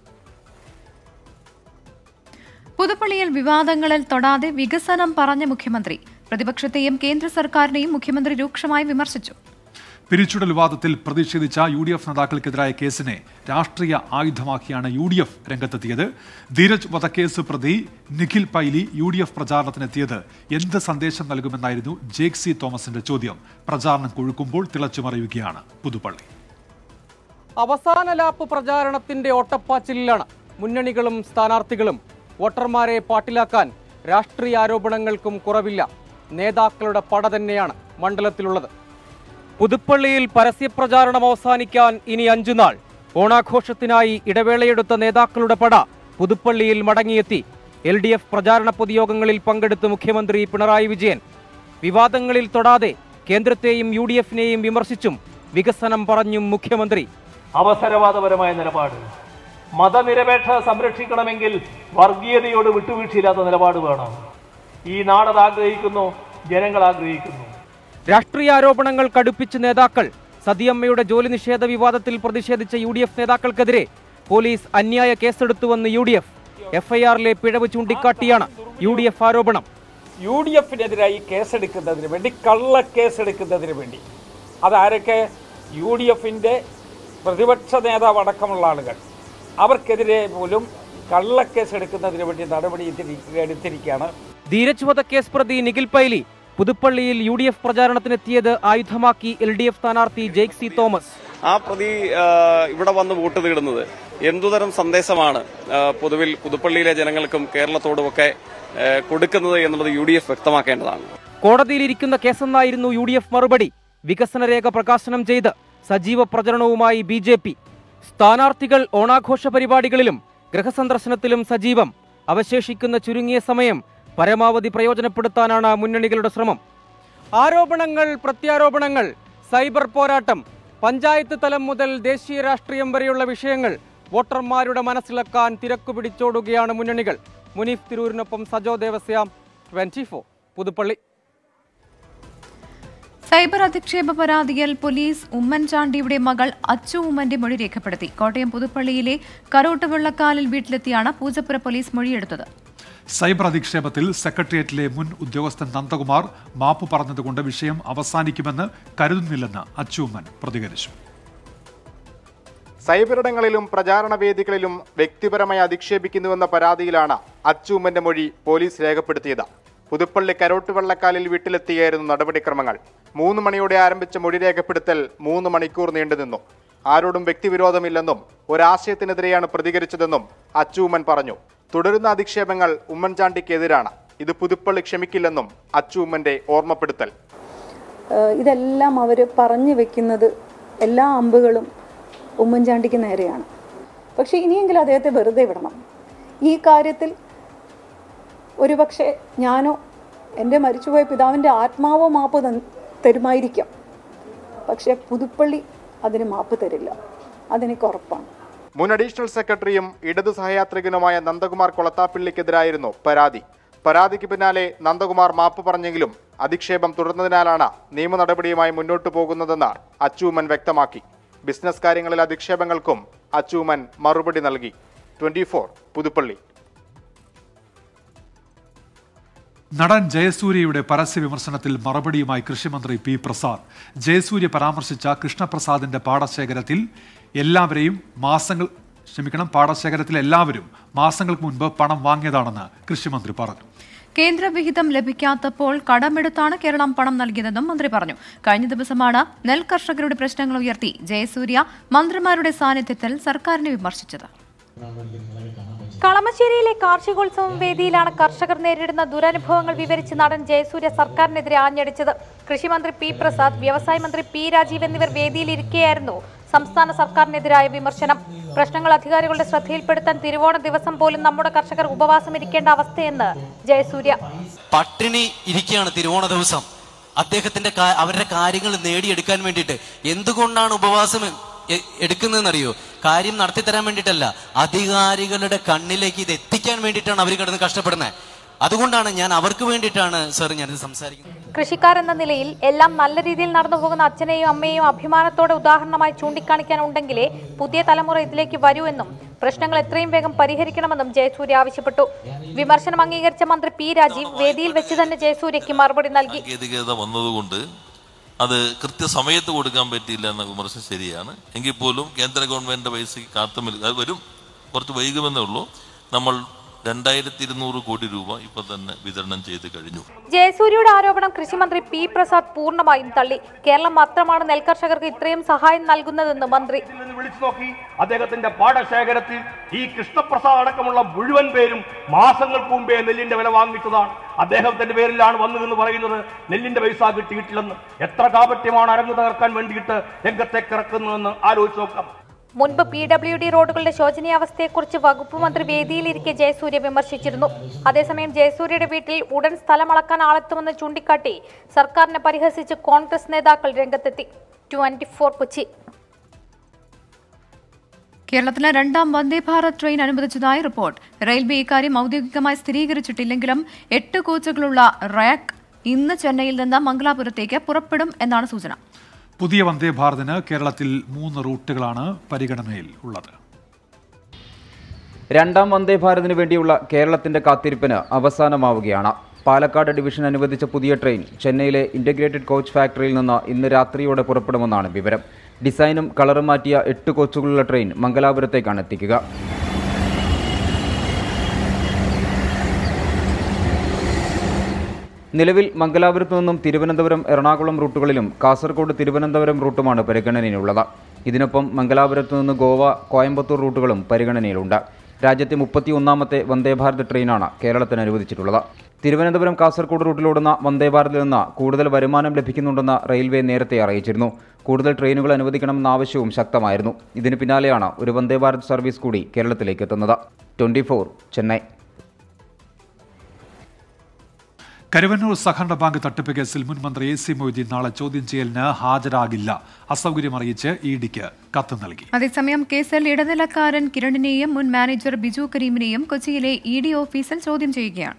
Speaker 2: പുതുപ്പള്ളിയിൽ വിവാദങ്ങളിൽ തൊടാതെ വികസനം പറഞ്ഞ മുഖ്യമന്ത്രി പ്രതിപക്ഷത്തെയും കേന്ദ്ര സർക്കാരിനെയും മുഖ്യമന്ത്രി രൂക്ഷമായി വിമർശിച്ചു
Speaker 1: പിരിച്ചുടൽ വിവാദത്തിൽ പ്രതിഷേധിച്ച യു ഡി എഫ് നേതാക്കൾക്കെതിരായ കേസിനെ രാഷ്ട്രീയ ആയുധമാക്കിയാണ് യു ഡി എഫ് രംഗത്തെത്തിയത് ധീരജ് വധക്കേസ് പ്രതി Nikhil Paily U D F പ്രചാരണത്തിനെത്തിയത് എന്ത് സന്ദേശം നൽകുമെന്നായിരുന്നു ജേക്ക് സി തോമസിന്റെ ചോദ്യം പ്രചാരണം കൊഴുക്കുമ്പോൾ തിളച്ചുമറിയുകയാണ് പുതുപ്പള്ളി
Speaker 14: അവസാന ലാപ്പ് പ്രചാരണത്തിന്റെ ഓട്ടപ്പാച്ചിലാണ് മുന്നണികളും സ്ഥാനാർത്ഥികളും വോട്ടർമാരെ പാട്ടിലാക്കാൻ രാഷ്ട്രീയ ആരോപണങ്ങൾക്കും കുറവില്ല നേതാക്കളുടെ പട തന്നെയാണ് മണ്ഡലത്തിലുള്ളത് പുതുപ്പള്ളിയിൽ പരസ്യപ്രചാരണം അവസാനിക്കാൻ ഇനി അഞ്ചു നാൾ ഓണാഘോഷത്തിനായി ഇടവേളയെടുത്ത നേതാക്കളുടെ പട പുതുപ്പള്ളിയിൽ മടങ്ങിയെത്തി എൽ ഡി എഫ് പ്രചാരണ പൊതുയോഗങ്ങളിൽ പങ്കെടുത്ത് മുഖ്യമന്ത്രി പിണറായി വിജയൻ വിവാദങ്ങളിൽ തൊടാതെ കേന്ദ്രത്തെയും യു ഡി എഫിനെയും വിമർശിച്ചും വികസനം പറഞ്ഞും മുഖ്യമന്ത്രി
Speaker 15: അവസരവാദപരമായ നിലപാട് മതനിരപേക്ഷത സംരക്ഷിക്കണമെങ്കിൽ വർഗീയതയോട് വിട്ടുവീഴ്ചയില്ലാത്ത നിലപാട് വേണം ഈ നാടത് ആഗ്രഹിക്കുന്നു ജനങ്ങൾ ആഗ്രഹിക്കുന്നു
Speaker 14: രാഷ്ട്രീയ ആരോപണങ്ങൾ കടുപ്പിച്ച് നേതാക്കൾ സതിയമ്മയുടെ ജോലി നിഷേധ വിവാദത്തിൽ പ്രതിഷേധിച്ച യു ഡി എഫ് നേതാക്കൾക്കെതിരെ പോലീസ് അന്യായ കേസെടുത്തുവെന്ന് യു ഡി എഫ് എഫ്ഐആറിലെ പിഴവ് ചൂണ്ടിക്കാട്ടിയാണ് യു ഡി എഫ് ആരോപണം
Speaker 16: യു ഡി എഫിനെതിരായി കേസെടുക്കുന്നതിന് വേണ്ടി കള്ള കേസെടുക്കുന്നതിന് വേണ്ടി അതാരൊക്കെ യു ഡി എഫിൻ്റെ പ്രതിപക്ഷ നേതാവ് അടക്കമുള്ള ആളുകൾ അവർക്കെതിരെ പോലും കള്ളക്കേസ് എടുക്കുന്നതിന് വേണ്ടി നടപടി എടുത്തിരി- എടുത്തിരിക്കുകയാണ്
Speaker 14: ധീരജ് വധക്കേസ് പ്രതി നിഖിൽ പൈലി പുതുപ്പള്ളിയിൽ യു ഡി എഫ് പ്രചാരണത്തിനെത്തിയത് ആയുധമാക്കി എൽ ഡി എഫ് സ്ഥാനാർത്ഥി ജെയ്ക് സി തോമസ്
Speaker 17: ആ പ്രതി ആ, ഇവിടെ വന്ന് വോട്ട് തേടുന്നത് എന്തുതരം സന്ദേശമാണ് ആ, പൊതുവിൽ പുതുപ്പള്ളിയിലെ ജനങ്ങൾക്കും കേരളത്തോടുമൊക്കെ ആ, കൊടുക്കുന്നത് എന്നുള്ളത് യു ഡി എഫ് വ്യക്തമാക്കേണ്ടതാണ്
Speaker 14: കോടതിയിലിരിക്കുന്ന കേസെന്നായിരുന്നു യു ഡി എഫ് മറുപടി വികസന രേഖ പ്രകാശനം ചെയ്ത് സജീവ പ്രചരണവുമായി ബി ജെ പി സ്ഥാനാർത്ഥികൾ ഓണാഘോഷ പരിപാടികളിലും ഗൃഹസന്ദർശനത്തിലും സജീവം അവശേഷിക്കുന്ന ചുരുങ്ങിയ സമയം പരമാവധി പ്രയോജനപ്പെടുത്താനാണ് മുന്നണികളുടെ ശ്രമം ആരോപണങ്ങൾ പ്രത്യാരോപണങ്ങൾ സൈബർ പോരാട്ടം പഞ്ചായത്ത് തലം മുതൽ ദേശീയ രാഷ്ട്രീയം വരെയുള്ള വിഷയങ്ങൾ വോട്ടർമാരുടെ മനസ്സിലാക്കാൻ തിരക്കു പിടിച്ചോടുകയാണ് മുന്നണികൾ മുനീഫ് തിരൂരിനൊപ്പം സജോ ദേവസ്യാം ട്വന്റി പുതുപ്പള്ളി
Speaker 2: സൈബർ അധിക്ഷേപ പരാതിയിൽ പോലീസ് ഉമ്മൻചാണ്ടിയുടെ മകൾ അച്ചു ഉമ്മന്റെ മൊഴി രേഖപ്പെടുത്തി കോട്ടയം പുതുപ്പള്ളിയിലെ കരോട്ട് വെള്ളക്കാലിൽ വീട്ടിലെത്തിയാണ് പൂജപ്പുര പോലീസ് മൊഴിയെടുത്തത്
Speaker 1: സൈബർ അധിക്ഷേപത്തിൽ സെക്രട്ടേറിയറ്റിലെ മുൻ ഉദ്യോഗസ്ഥൻ നന്ദകുമാർ മാപ്പ് പറഞ്ഞതുകൊണ്ട് വിഷയം അവസാനിക്കുമെന്ന് കരുതുന്നില്ലെന്ന് അച്ചൂമ്മൻ പ്രതികരിച്ചു
Speaker 18: സൈബറിടങ്ങളിലും പ്രചാരണ വേദികളിലും വ്യക്തിപരമായി അധിക്ഷേപിക്കുന്നുവെന്ന പരാതിയിലാണ് അച്ചൂമ്മന്റെ മൊഴി പോലീസ് രേഖപ്പെടുത്തിയത് പുതുപ്പള്ളി കരോട്ട് വെള്ളക്കാലിൽ വീട്ടിലെത്തിയായിരുന്നു നടപടിക്രമങ്ങൾ മൂന്ന് മണിയോടെ ആരംഭിച്ച മൊഴി രേഖപ്പെടുത്തൽ മൂന്ന് മണിക്കൂർ നീണ്ടുനിന്നു ആരോടും വ്യക്തിവിരോധമില്ലെന്നും ഒരാശയത്തിനെതിരെയാണ് പ്രതികരിച്ചതെന്നും അച്ചൂമ്മൻ പറഞ്ഞു തുടരുന്ന അധിക്ഷേപങ്ങൾ ഉമ്മൻചാണ്ടിക്കെതിരാണ് ഇത് പുതുപ്പള്ളി ക്ഷമിക്കില്ലെന്നും അച്ചൂമ്മന്റെ ഓർമ്മപ്പെടുത്തൽ
Speaker 19: ഏഹ് ഇതെല്ലാം അവർ പറഞ്ഞു വെക്കുന്നത് എല്ലാ അമ്പുകളും ഉമ്മൻചാണ്ടിക്ക് നേരെയാണ് പക്ഷേ ഇനിയെങ്കിലും അദ്ദേഹത്തെ വെറുതെ വിടണം ഈ കാര്യത്തിൽ ഒരുപക്ഷെ ഞാനോ എൻ്റെ മരിച്ചുപോയ പിതാവിൻ്റെ ആത്മാവോ മാപ്പ് തൻ- തരുമായിരിക്കാം പക്ഷേ പുതുപ്പള്ളി അതിന് മാപ്പ് തരില്ല അതെനിക്ക് ഉറപ്പാണ്
Speaker 18: മുൻ അഡീഷണൽ സെക്രട്ടറിയും ഇടതു സഹയാത്രികനുമായ നന്ദകുമാർ കൊളത്താപ്പിള്ളിക്കെതിരായിരുന്നു പരാതി പരാതിക്ക് പിന്നാലെ നന്ദകുമാർ മാപ്പ് പറഞ്ഞെങ്കിലും അധിക്ഷേപം തുടർന്നതിനാലാണ് നിയമ നടപടിയുമായി മുന്നോട്ടു പോകുന്നതെന്ന് അച്ചൂമൻ വ്യക്തമാക്കി ബിസിനസ് കാര്യങ്ങളിൽ അധിക്ഷേപങ്ങൾക്കും അച്ചൂമൻ മറുപടി നൽകി ട്വന്റി പുതുപ്പള്ളി
Speaker 1: നടൻ ജയസൂര്യയുടെ പരസ്യ വിമർശനത്തിൽ മറുപടിയുമായി കൃഷിമന്ത്രി പി പ്രസാദ് ജയസൂര്യ പരാമർശിച്ച കൃഷ്ണപ്രസാദിന്റെ പാടശേഖരത്തിൽ എല്ലാവരെയും മാസങ്ങൾ ക്ഷമിക്കണം പാടശേഖരത്തിൽ എല്ലാവരും മാസങ്ങൾക്ക് മുൻപ് പണം വാങ്ങിയതാണെന്ന് കൃഷിമന്ത്രി പറഞ്ഞു
Speaker 2: കേന്ദ്രവിഹിതം ലഭിക്കാത്തപ്പോൾ കടമെടുത്താണ് കേരളം പണം നൽകിയതെന്നും മന്ത്രി പറഞ്ഞു കഴിഞ്ഞ ദിവസമാണ് നെൽ കർഷകരുടെ പ്രശ്നങ്ങൾ ഉയർത്തി ജയസൂര്യ മന്ത്രിമാരുടെ സാന്നിധ്യത്തിൽ സർക്കാരിനെ വിമർശിച്ചത്
Speaker 20: കളമശ്ശേരിയിലെ കാർഷികോത്സവം വേദിയിലാണ് കർഷകർ നേരിടുന്ന ദുരനുഭവങ്ങൾ വിവരിച്ച് നടൻ ജയസൂര്യ സർക്കാരിനെതിരെ ആഞ്ഞടിച്ചത് കൃഷിമന്ത്രി പി പ്രസാദ് വ്യവസായ മന്ത്രി പി രാജീവ് എന്നിവർ വേദിയിലിരിക്കെയായിരുന്നു സംസ്ഥാന സർക്കാരിനെതിരായ വിമർശനം പ്രശ്നങ്ങൾ അധികാരികളുടെ ശ്രദ്ധയിൽപ്പെടുത്താൻ തിരുവോണ ദിവസം പോലും നമ്മുടെ കർഷകർ ഉപവാസം ഇരിക്കേണ്ട അവസ്ഥയെന്ന് ജയസൂര്യ
Speaker 21: പട്ടിണി ഇരിക്കുകയാണ് തിരുവോണ ദിവസം അദ്ദേഹത്തിന്റെ കാ- അവരുടെ കാര്യങ്ങൾ നേടിയെടുക്കാൻ വേണ്ടിയിട്ട് എന്തുകൊണ്ടാണ് ഉപവാസം എ- എടുക്കുന്നതെന്നറിയോ കാര്യം നടത്തിത്തരാൻ വേണ്ടിയിട്ടല്ല അധികാരികളുടെ കണ്ണിലേക്ക് ഇത് എത്തിക്കാൻ വേണ്ടിയിട്ടാണ് അവർ കിടന്ന് കഷ്ടപ്പെടുന്നത് അതുകൊണ്ടാണ് ഞാൻ അവർക്ക് വേണ്ടിയിട്ടാണ് സാർ ഞാനിത് സംസാരിക്കുന്നത്
Speaker 20: കൃഷിക്കാരെന്ന നിലയിൽ എല്ലാം നല്ല രീതിയിൽ നടന്നു പോകുന്ന അച്ഛനെയും അമ്മയെയും അഭിമാനത്തോടെ ഉദാഹരണമായി ചൂണ്ടിക്കാണിക്കാനുണ്ടെങ്കിലേ പുതിയ തലമുറ ഇതിലേക്ക് വരൂ എന്നും പ്രശ്നങ്ങൾ എത്രയും വേഗം പരിഹരിക്കണമെന്നും ജയസൂര്യ ആവശ്യപ്പെട്ടു വിമർശനം അംഗീകരിച്ച മന്ത്രി പി രാജീവ് വേദിയിൽ വെച്ച് തന്നെ ജയസൂര്യയ്ക്ക് മറുപടി നൽകി
Speaker 22: സാങ്കേതികത വന്നതുകൊണ്ട് അത് കൃത്യസമയത്ത് കൊടുക്കാൻ പറ്റിയില്ല എന്ന വിമർശനം ശരിയാണ് എങ്കിൽ പോലും കേന്ദ്ര ഗവൺമെന്റിന്റെ പൈസയ്ക്ക് കാത്തുമില്ല അത് വരും കുറച്ച് വൈകുമെന്നേ ഉള്ളൂ നമ്മൾ രണ്ടായിരത്തി ഇരുന്നൂറ് കോടി രൂപ ഇപ്പൊ തന്നെ വിതരണം ചെയ്ത് കഴിഞ്ഞു
Speaker 20: ജയസൂര്യയുടെ ആരോപണം കൃഷിമന്ത്രി പി പ്രസാദ് പൂർണ്ണമായും തള്ളി കേരളം മാത്രമാണ് നെൽകർഷകർക്ക് ഇത്രയും സഹായം നൽകുന്നതെന്ന് മന്ത്രി
Speaker 15: വിളിച്ചു നോക്കി അദ്ദേഹത്തിന്റെ പാടശേഖരത്തിൽ ഈ കൃഷ്ണപ്രസാദ് അടക്കമുള്ള മുഴുവൻ പേരും മാസങ്ങൾക്ക് മുമ്പേ നെല്ലിന്റെ വില വാങ്ങിച്ചതാണ് അദ്ദേഹത്തിന്റെ പേരിലാണ് വന്നതെന്ന് പറയുന്നത് നെല്ലിന്റെ പൈസ കിട്ടിയിട്ടില്ലെന്ന് എത്ര കാപട്യമാണ് അരങ്ങ് തകർക്കാൻ വേണ്ടിയിട്ട് രംഗത്തേക്ക് ഇറക്കുന്നതെന്ന് ആലോചിച്ച് നോക്കാം
Speaker 20: മുൻപ് പി ഡബ്ല്യു ഡി റോഡുകളുടെ ശോചനീയാവസ്ഥയെക്കുറിച്ച് വകുപ്പ് മന്ത്രി വേദിയിലിരിക്കെ ജയസൂര്യ വിമർശിച്ചിരുന്നു അതേസമയം ജയസൂര്യയുടെ വീട്ടിൽ ഉടൻ സ്ഥലം അളക്കാൻ ആളെത്തുമെന്ന് ചൂണ്ടിക്കാട്ടി സർക്കാരിനെ പരിഹസിച്ച് കോൺഗ്രസ് നേതാക്കൾ രംഗത്തെത്തി ട്വന്റി ഫോർ കൊച്ചി
Speaker 2: കേരളത്തിലെ രണ്ടാം വന്ദേ ഭാരത് ട്രെയിൻ അനുവദിച്ചതായി റിപ്പോർട്ട് റെയിൽവേ ഇക്കാര്യം ഔദ്യോഗികമായി സ്ഥിരീകരിച്ചിട്ടില്ലെങ്കിലും എട്ട് കോച്ചുകളുള്ള റാക്ക് ഇന്ന് ചെന്നൈയിൽ നിന്ന് മംഗലാപുരത്തേക്ക് പുറപ്പെടും എന്നാണ് സൂചന
Speaker 1: പുതിയ വന്ദേ ഭാരതിന് കേരളത്തിൽ മൂന്ന് റൂട്ടുകളാണ് പരിഗണനയിൽ ഉള്ളത്
Speaker 23: രണ്ടാം വന്ദേ ഭാരതിന് വേണ്ടിയുള്ള കേരളത്തിന്റെ കാത്തിരിപ്പിന് അവസാനമാവുകയാണ് പാലക്കാട് ഡിവിഷൻ അനുവദിച്ച പുതിയ ട്രെയിൻ ചെന്നൈയിലെ ഇന്റഗ്രേറ്റഡ് കോച്ച് ഫാക്ടറിയിൽ നിന്ന് ഇന്ന് രാത്രിയോടെ പുറപ്പെടുമെന്നാണ് വിവരം ഡിസൈനും കളറും മാറ്റിയ എട്ട് കോച്ചുകളുള്ള ട്രെയിൻ മംഗലാപുരത്തേക്കാണ് എത്തിക്കുക നിലവിൽ മംഗലാപുരത്തു നിന്നും തിരുവനന്തപുരം എറണാകുളം റൂട്ടുകളിലും കാസർഗോഡ് തിരുവനന്തപുരം റൂട്ടുമാണ് പരിഗണനയിലുള്ളത് ഇതിനൊപ്പം മംഗലാപുരത്തു നിന്ന് ഗോവ കോയമ്പത്തൂർ റൂട്ടുകളും പരിഗണനയിലുണ്ട് രാജ്യത്തെ മുപ്പത്തി ഒന്നാമത്തെ വന്ദേഭാരത് ട്രെയിനാണ് കേരളത്തിന് അനുവദിച്ചിട്ടുള്ളത് തിരുവനന്തപുരം കാസർഗോഡ് റൂട്ടിലോടുന്ന വന്ദേഭാരതിൽ നിന്ന് കൂടുതൽ വരുമാനം ലഭിക്കുന്നുണ്ടെന്ന് റെയിൽവേ നേരത്തെ അറിയിച്ചിരുന്നു കൂടുതൽ ട്രെയിനുകൾ അനുവദിക്കണമെന്ന ആവശ്യവും ശക്തമായിരുന്നു ഇതിന് പിന്നാലെയാണ് ഒരു വന്ദേഭാരത് സർവീസ് കൂടി കേരളത്തിലേക്ക് എത്തുന്നത് ട്വന്റി ചെന്നൈ
Speaker 1: കരുവന്നൂർ സഹകരണ ബാങ്ക് തട്ടിപ്പ് കേസിൽ മുൻ മന്ത്രി എ സി മൊയ്തീൻ നാളെ ചോദ്യം ചെയ്യലിന് ഹാജരാകില്ല അസൗകര്യം അറിയിച്ച് ഇ ഡിക്ക് കത്ത് നൽകി
Speaker 2: അതേസമയം കേസിൽ ഇടനിലക്കാരൻ കിരണിനെയും മുൻ മാനേജർ ബിജു കരീമിനെയും കൊച്ചിയിലെ ഇ ഡി ഓഫീസിൽ ചോദ്യം ചെയ്യുകയാണ്